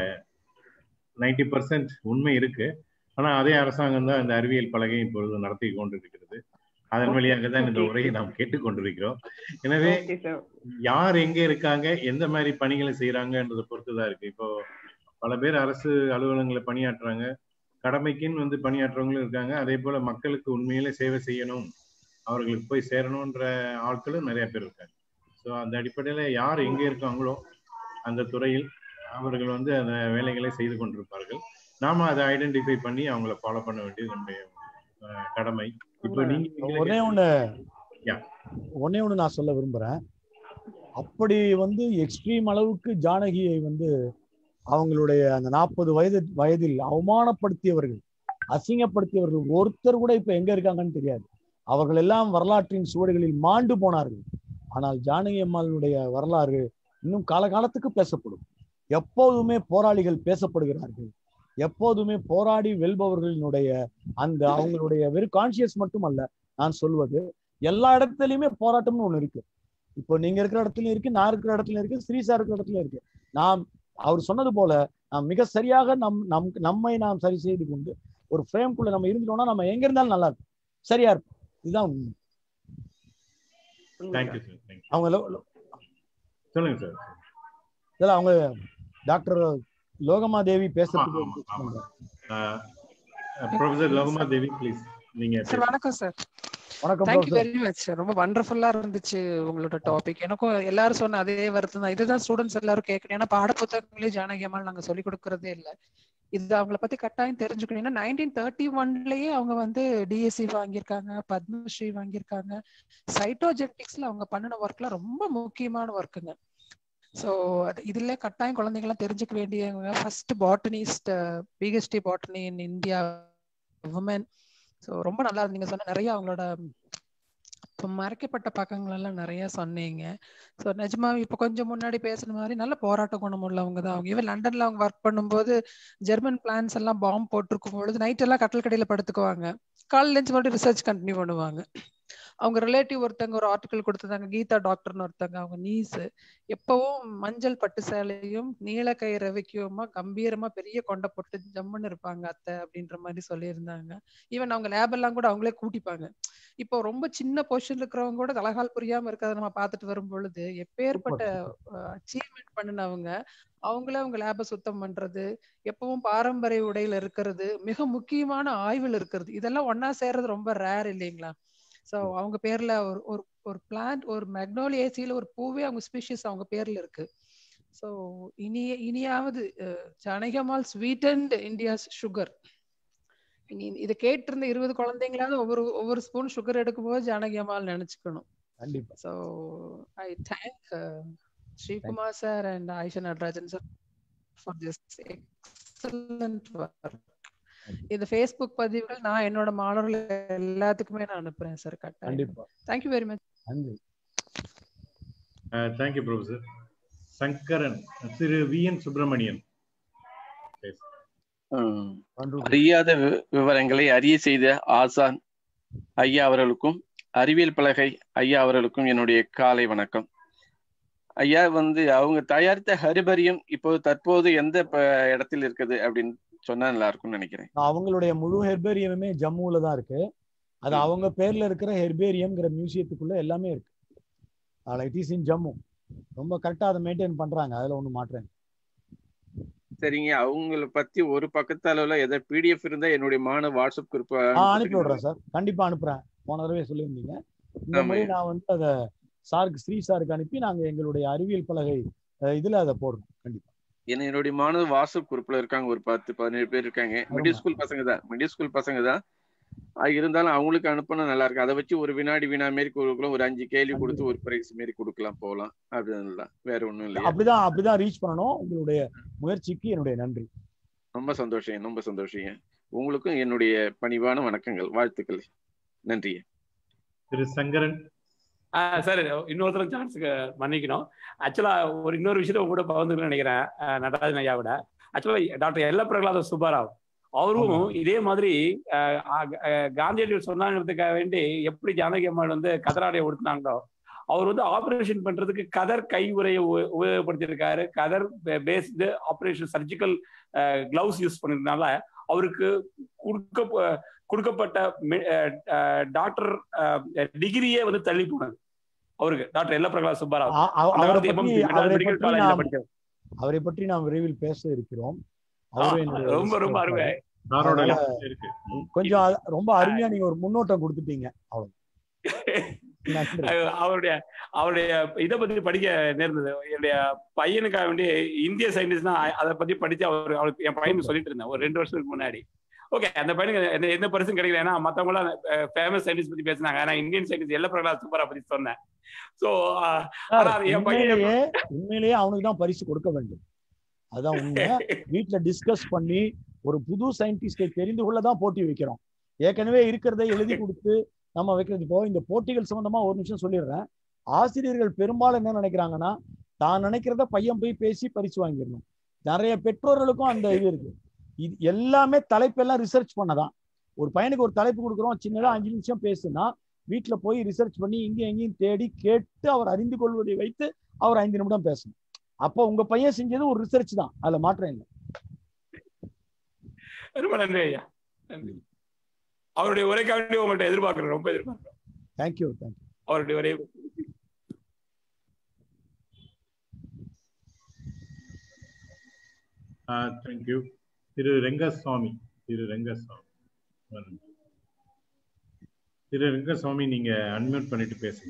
நைன்டி பர்சன்ட் உண்மை இருக்கு ஆனா அதே அரசாங்கம் தான் இந்த அறிவியல் பலகை இப்பொழுது நடத்தி கொண்டிருக்கிறது அதன் வழியாக தான் இந்த உரையை நாம் கேட்டுக்கொண்டிருக்கிறோம் எனவே ஓகே சார் யார் எங்க இருக்காங்க எந்த மாதிரி பணிகளை செய்யறாங்கன்றதை பொறுத்து தான் இருக்கு இப்போ பல பேர் அரசு அலுவலகங்களை பணியாற்றுறாங்க கடமைக்குன்னு வந்து பணியாற்றுறவங்களும் இருக்காங்க அதே போல மக்களுக்கு உண்மையிலே சேவை செய்யணும் அவர்களுக்கு போய் சேரணுன்ற ஆட்களும் நிறைய பேர் இருக்காங்க ஸோ அந்த அடிப்படையில யார் எங்க இருக்காங்களோ அந்த துறையில் அவர்கள் வந்து அந்த வேலைகளை செய்து கொண்டிருப்பார்கள் நாம அதை ஐடென்டிஃபை பண்ணி அவங்கள ஃபாலோ பண்ண வேண்டியது நம்முடைய அஹ், கடமை இப்போ நீங்க ஒன்னே ஒண்ணு Yeah. ஒன்னே ஒண்ணு நான் சொல்ல விரும்புறேன் அப்படி வந்து எக்ஸ்ட்ரீம் அளவுக்கு ஜானகியை வந்து அவங்களுடைய அந்த நாற்பது வயது வயதில் அவமானப்படுத்தியவர்கள் அசிங்கப்படுத்தியவர்கள் ஒருத்தர் கூட இப்ப எங்க இருக்காங்கன்னு தெரியாது அவர்கள் எல்லாம் வரலாற்றின் சுவடுகளில் மாண்டு போனார்கள் ஆனால் ஜானகி அம்மாளுடைய வரலாறு இன்னும் காலகாலத்துக்கு பேசப்படும் எப்போதுமே போராளிகள் பேசப்படுகிறார்கள் எப்போதுமே போராடி வெல்பவர்களினுடைய அந்த அவங்களுடைய வெறும் கான்சியஸ் மட்டும் அல்ல நான் சொல்வது எல்லா இடத்துலயுமே போராட்டம்னு ஒண்ணு இருக்கு இப்போ நீங்க இருக்கிற இடத்துலயும் இருக்கு நான் இருக்கிற இடத்துல இருக்கு ஸ்ரீசா இருக்கிற இடத்துல இருக்கு நாம் அவர் சொன்னது போல நாம் மிக சரியாக நம் நம் நம்மை நாம் சரி செய்து கொண்டு ஒரு ஃப்ரேம்குள்ள நம்ம இருந்துட்டோம்னா நம்ம எங்க இருந்தாலும் நல்லா இருக்கும் சரியா இருக்கும் இதுதான் உண்மை தேங்க்யூ சார் தேங்க்யூ அவங்க லோ- லோ- சொல்லுங்க சார் இதெல்லாம் அவங்க டாக்டர் லோகமா தேவி பேசுறதுக்கு ஆமா, ஒரு ஆமா. பண்றேன். ப்ரொஃபசர் லோகமா தேவி ப்ளீஸ் நீங்க சார் வணக்கம் சார் வணக்கம் தேங்க்யூ ப்ரொஃபசர் வெரி மச் ரொம்ப வண்டர்ஃபுல்லா இருந்துச்சு உங்களோட டாபிக் எனக்கும் எல்லாரும் சொன்ன அதே வருத்தம் தான் இதுதான் ஸ்டூடெண்ட்ஸ் எல்லாரும் கேட்கணும் ஏன்னா பாட புத்தகங்களே ஜானகி அம்மாள் நாங்க சொல்லி கொடுக்கறதே இல்ல இது அவங்கள பத்தி கட்டாயம் தெரிஞ்சுக்கணும் ஏன்னா நைன்டீன் தேர்ட்டி ஒன்லயே அவங்க வந்து டிஎஸ்சி வாங்கியிருக்காங்க பத்மஸ்ரீ வாங்கியிருக்காங்க சைட்டோஜெனடிக்ஸ்ல அவங்க பண்ணின ஒர்க்லாம் ரொம்ப முக்கியமான ஒர்க்குங்க ஸோ அது இதுல கட்டாயம் குழந்தைங்கலாம் தெரிஞ்சுக்க வேண்டியவங்க first botanist biggest botany in India woman so ரொம்ப நல்லா இருந்தீங்க சொன்ன நிறைய அவங்களோட இப்போ மறைக்கப்பட்ட பக்கங்கள் எல்லாம் நிறைய சொன்னீங்க ஸோ நிஜமா இப்போ கொஞ்சம் முன்னாடி பேசுன மாதிரி நல்ல போராட்ட குணம் உள்ளவங்க தான் அவங்க ஈவன் லண்டன்ல அவங்க ஒர்க் பண்ணும்போது ஜெர்மன் பிளான்ஸ் எல்லாம் பாம்பு போட்டிருக்கும் பொழுது நைட் எல்லாம் கட்டல் கடையில படுத்துக்குவாங்க காலையில எழுந்து மறுபடியும் ரிசர்ச் கண்டினியூ பண்ணுவாங்க அவங்க ரிலேட்டிவ் ஒருத்தங்க ஒரு ஆர்டிக்கல் கொடுத்துருந்தாங்க கீதா டாக்டர்னு ஒருத்தங்க அவங்க நீஸ் எப்பவும் மஞ்சள் பட்டு சேலையும் நீலக்கை ரவிக்குமா கம்பீரமா பெரிய கொண்டை போட்டு ஜம்முன்னு இருப்பாங்க அத்தை அப்படின்ற மாதிரி சொல்லியிருந்தாங்க ஈவன் அவங்க லேப் எல்லாம் கூட அவங்களே கூட்டிப்பாங்க இப்போ ரொம்ப சின்ன பொசிஷன்ல இருக்கிறவங்க கூட தலகால் புரியாம இருக்கிறத நம்ம பார்த்துட்டு வரும் பொழுது எப்பேற்பட்ட அச்சீவ்மெண்ட் பண்ணினவங்க அவங்களே அவங்க லேப சுத்தம் பண்றது எப்பவும் பாரம்பரிய உடையில இருக்கிறது மிக முக்கியமான ஆய்வில் இருக்கிறது இதெல்லாம் ஒன்னா சேர்றது ரொம்ப ரேர் இல்லைங்களா சோ அவங்க பேர்ல ஒரு ஒரு ஒரு பிளான்ட் ஒரு மெக்னோலியேசியில ஒரு பூவே அவங்க ஸ்பீஷிஸ் அவங்க பேர்ல இருக்கு சோ இனி இனியாவது Janakammal sweet and India's sugar இனி இதை கேட்டிருந்த இருபது குழந்தைங்களாவது ஒவ்வொரு ஒவ்வொரு ஸ்பூன் சுகர் எடுக்கும்போது ஜானகி அம்மாள் நினைச்சுக்கணும் கண்டிப்பா so I thank Sreekumar sir and Ayesha Natarajan sir for this excellent work இந்த ஃபேஸ்புக் பதிவுகள் நான் என்னோட மாணவர்கள் எல்லாத்துக்குமே நான் அனுப்புறேன் சார் கட்டாயம் கண்டிப்பா தேங்க்யூ வெரி மச் நன்றி thank you professor Sankaran Thiru V N Subramanian ஹம், நன்றி அறியாத வி- விவரங்களை அறிய செய்த ஆசான் ஐயா அவர்களுக்கும் அறிவியல் பலகை ஐயா அவர்களுக்கும் என்னுடைய காலை வணக்கம் ஐயா வந்து அவங்க தயாரித்த ஹரிபரியம் இப்போது தற்போது எந்த ப- இடத்தில் இருக்குது அப்படின்னு சொன்னா நல்லா இருக்கும்னு நினைக்கிறேன் அவங்களுடைய முழு ஹெர்பேரியமுமே ஜம்முல தான் இருக்கு அது ம். அவங்க பேர்ல இருக்கிற ஹெர்பேரியம்ங்கிற மியூசியத்துக்குள்ள எல்லாமே இருக்கு இட் இஸ் இன் ஜம்மு ரொம்ப கரெக்டா அதை மெயின்டைன் பண்றாங்க அதுல ஒண்ணும் மாற்றேன் சரிங்க அவங்கள பத்தி ஒரு பக்கத்து அளவுல எதை பிடிஎஃப் இருந்தா என்னுடைய மாணவ வாட்ஸ்அப் குரூப் நான் அனுப்பி விடுறேன் சார் கண்டிப்பா அனுப்புறேன் போன தடவை சொல்லியிருந்தீங்க இந்த முறை ஆமாய்யா. நான் வந்து அதை சாருக்கு ஸ்ரீ சாருக்கு அனுப்பி நாங்க எங்களுடைய அறிவியல் பலகை அஹ், இதுல அதை போடுறோம் கண்டிப்பா என்னுடைய மாணவ வாட்ஸ்அப் குரூப்ல இருக்காங்க ஒரு பத்து பதினேழு பேர் இருக்காங்க மிடில் ஸ்கூல் பசங்க தான் மிடில் ஸ்கூல் பசங்க தான் அது இருந்தாலும் அவங்களுக்கு அனுப்பினா நல்லா இருக்கும் அதை வச்சு ஒரு வினாடி வினா மாரி கொடுக்கலாம் ஒரு அஞ்சு கேள்வி கொடுத்து ஒரு பிரைஸ் மாரி கொடுக்கலாம் போகலாம் அப்படிதான் வேற ஒண்ணும் இல்லையா அப்படிதான் அப்படிதான் ரீச் பண்ணணும் உங்களுடைய முயற்சிக்கு என்னுடைய நன்றி ரொம்ப சந்தோஷம் ரொம்ப சந்தோஷம் உங்களுக்கும் என்னுடைய பணிவான வணக்கங்கள் வாழ்த்துக்கள் நன்றி திரு சங்கரன் ஆஹ் சார் இன்னொருத்தர் சான்ஸுக்கு மன்னிக்கணும் ஆக்சுவலா ஒரு இன்னொரு விஷயத்த உங்க கூட பகிர்ந்துக்கணும்னு நினைக்கிறேன் ஆஹ் நடராஜன் ஐயா விட ஆக்சுவலா டாக்டர் எல்ல பிரகலாத சுப்பாராவ் அவரும் ஆமா. இதே மாதிரி ஆஹ் ஆஹ் ஆஹ் காந்தியடிகள் சொன்னாங்கிறதுக்காக வேண்டி எப்படி ஜானகி அம்மாள் வந்து கதராடைய உடுத்தினாங்களோ அவர் வந்து ஆபரேஷன் பண்றதுக்கு கதர் கை உரையை உப- உபயோகப்படுத்தியிருக்காரு khadar based operation surgical gloves use பண்ணதுனால அவருக்கு கொடுக்க கொடுக்கப்பட்ட டாக்டர் டிகிரியே வந்து தள்ளி போனது அவருக்கு டாக்டர் எல்ல பிரகலாத் சுப்பாராவ் அ- அ- அந்த அவரை காலத்து பற்றி MMC அவரை மெடிக்கல் பற்றி காலேஜ்ல நாம் படிச்சவர் அவரை பற்றி நாம் விரைவில் பேச இருக்கிறோம் ஆ, அவரும் என்னுடைய ரொம்ப ரொம்ப சகோதரர். அருமை சாரோட அதனால list இருக்கு கொஞ்சம் அ- ரொம்ப அருமையா நீங்க ஒரு முன்னோட்டம் கொடுத்துட்டீங்க அவ்வளவு நன்றி அஹ் அவருடைய அவருடைய இதை பத்தி படிக்க நேர்ந்தது என்னுடைய பையனுக்காக வேண்டி இந்திய சயின்டிஸ்ட் தான் அதை பத்தி படிச்சு அவர் அவருக்கு என் பையனுக்கு சொல்லிட்டு இருந்தேன் ஒரு ரெண்டு வருஷத்துக்கு முன்னாடி ஓகே அந்த பையனுக்கு எந்த எந்த பரிசும் கிடைக்கல ஏன்னா மத்தவங்க எல்லாம் ஃபேமஸ் சயின்டிஸ்ட் பத்தி பேசினாங்க ஆனா இந்தியன் சயின்டிஸ்ட் எல்ல பிரகலாத் சூப்பரா பத்தி சொன்னேன் சோ சார் ஆனா அது என் பையன் உண்மையிலேயே உண்மையிலேயே அவனுக்கு தான் பரிசு கொடுக்க வேண்டும் அதான் உண்மை வீட்ல டிஸ்கஸ் பண்ணி ஒரு புது சயின்டிஸ்டை தெரிந்து கொள்ள தான் போட்டி வைக்கிறோம் ஏற்கனவே இருக்கிறதை எழுதி கொடுத்து நம்ம வைக்கிறது இப்போ இந்த போட்டிகள் சம்பந்தமா ஒரு நிமிஷம் சொல்லிடுறேன் ஆசிரியர்கள் பெரும்பாலும் என்ன நினைக்கிறாங்கன்னா தான் நினைக்கிறத பையன் போய் பேசி பரிசு வாங்கிடணும் நிறைய பெற்றோர்களுக்கும் அந்த இது இருக்கு இது எல்லாமே தலைப்பெல்லாம் ரிசர்ச் பண்ணதான் ஒரு பையனுக்கு ஒரு தலைப்பு கொடுக்குறோம் சின்னதா அஞ்சு நிமிஷம் பேசுனா வீட்ல போய் ரிசர்ச் பண்ணி இங்கேயும் எங்கேயும் தேடி கேட்டு அவர் அறிந்து கொள்வதை வைத்து அவர் ஐந்து நிமிடம் பேசணும் அப்போ உங்க பையன் செஞ்சது ஒரு ரிசர்ச் தான் அதுல மாற்றம் இல்லை ரொம்ப நன்றி ஐயா நன்றி அவருடைய உரைக்காக வேண்டி உங்கள்ட்ட எதிர்பார்க்கிறேன் ரொம்ப எதிர்பார்க்கிறேன் தேங்க்யூ தேங்க்யூ அவருடைய உரை தேங்க்யூ திரு ரெங்கசாமி திரு ரெங்கசாமி வணக்கம். திரு ரெங்கசாமி நீங்க அன்மியூட் பண்ணிட்டு பேசுங்க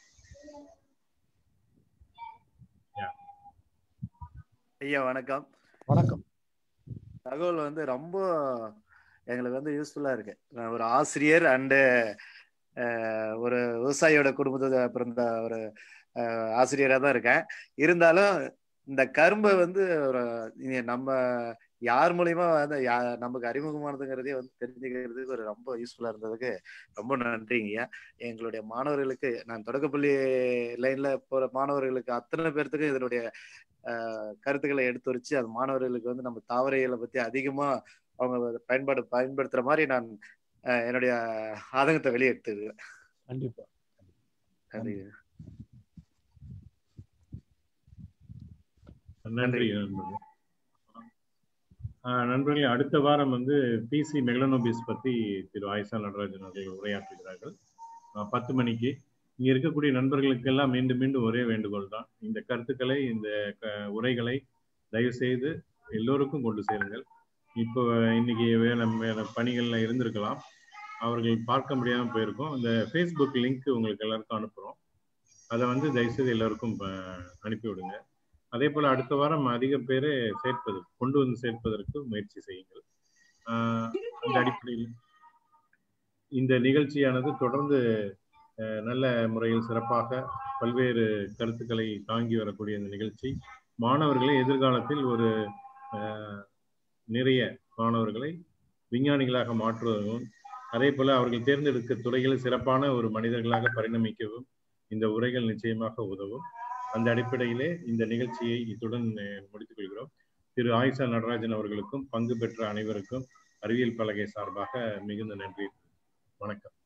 ஐயா வணக்கம் வணக்கம் தகவல் வந்து ரொம்ப எங்களுக்கு வந்து யூஸ்ஃபுல்லா இருக்கு நான் ஒரு ஆசிரியர் அண்டு ஒரு விவசாயியோட குடும்பத்தை பிறந்த ஒரு ஆசிரியராக தான் இருக்கேன் இருந்தாலும் இந்த கரும்பை வந்து ஒரு இனி நம்ம யார் மூலியமா வந்து யா- நமக்கு அறிமுகமானதுங்கிறதே வந்து தெரிஞ்சுக்கிறதுக்கு ஒரு ரொம்ப யூஸ்ஃபுல்லா இருந்ததுக்கு ரொம்ப நன்றிங்கய்யா எங்களுடைய மாணவர்களுக்கு நான் தொடக்கப்பள்ளி லைன்ல போற மாணவர்களுக்கு அத்தனை பேர்த்துக்கும் இதனுடைய அஹ், கருத்துக்களை எடுத்துரைச்சு அது மாணவர்களுக்கு வந்து நம்ம தாவரைகளை பத்தி அதிகமா அவங்க பயன்பாடு பயன்படுத்துற மாதிரி நான் அஹ், என்னுடைய ஆதங்கத்தை வெளியெடுத்துக்கிறேன் கண்டிப்பா நன்றி நன்றி நண்பர்களே ஆஹ் நண்பர்களே அடுத்த வாரம் வந்து பிசி மெகலனோபிஸ் பத்தி திரு ஆயிஷா நடராஜன் அவர்கள் உரையாற்றுகிறார்கள் ஆஹ் பத்து மணிக்கு இங்க இருக்கக்கூடிய நண்பர்களுக்கெல்லாம் மீண்டும் மீண்டும் ஒரே வேண்டுகோள் தான் இந்த கருத்துக்களை இந்த க- உரைகளை தயவு செய்து எல்லோருக்கும் கொண்டு சேருங்கள் இப்போ இன்னைக்கு வேலை வேலை பணிகள்ல இருந்திருக்கலாம் அவர்கள் பார்க்க முடியாம போயிருக்கோம் இந்த ஃபேஸ்புக் லிங்க் உங்களுக்கு எல்லாருக்கும் அனுப்புறோம் அதை வந்து தயவுசெய்து எல்லாருக்கும் ப- அனுப்பி விடுங்க அதே போல அடுத்த வாரம் அதிக பேரை சேர்ப்பது கொண்டு வந்து சேர்ப்பதற்கு முயற்சி செய்யுங்கள் ஆஹ் அந்த அடிப்படையில் இந்த நிகழ்ச்சியானது தொடர்ந்து அஹ், நல்ல முறையில் சிறப்பாக பல்வேறு கருத்துக்களை தாங்கி வரக்கூடிய இந்த நிகழ்ச்சி மாணவர்களை எதிர்காலத்தில் ஒரு அஹ், நிறைய மாணவர்களை விஞ்ஞானிகளாக மாற்றுவதும் அதே போல அவர்கள் தேர்ந்தெடுக்க துறைகளில் சிறப்பான ஒரு மனிதர்களாக பரிணமிக்கவும் இந்த உரைகள் நிச்சயமாக உதவும் அந்த அடிப்படையிலே இந்த நிகழ்ச்சியை இத்துடன் அஹ், முடித்துக் கொள்கிறோம் திரு ஆயிஷா நடராஜன் அவர்களுக்கும் பங்கு பெற்ற அனைவருக்கும் அறிவியல் பலகை சார்பாக மிகுந்த நன்றி வணக்கம்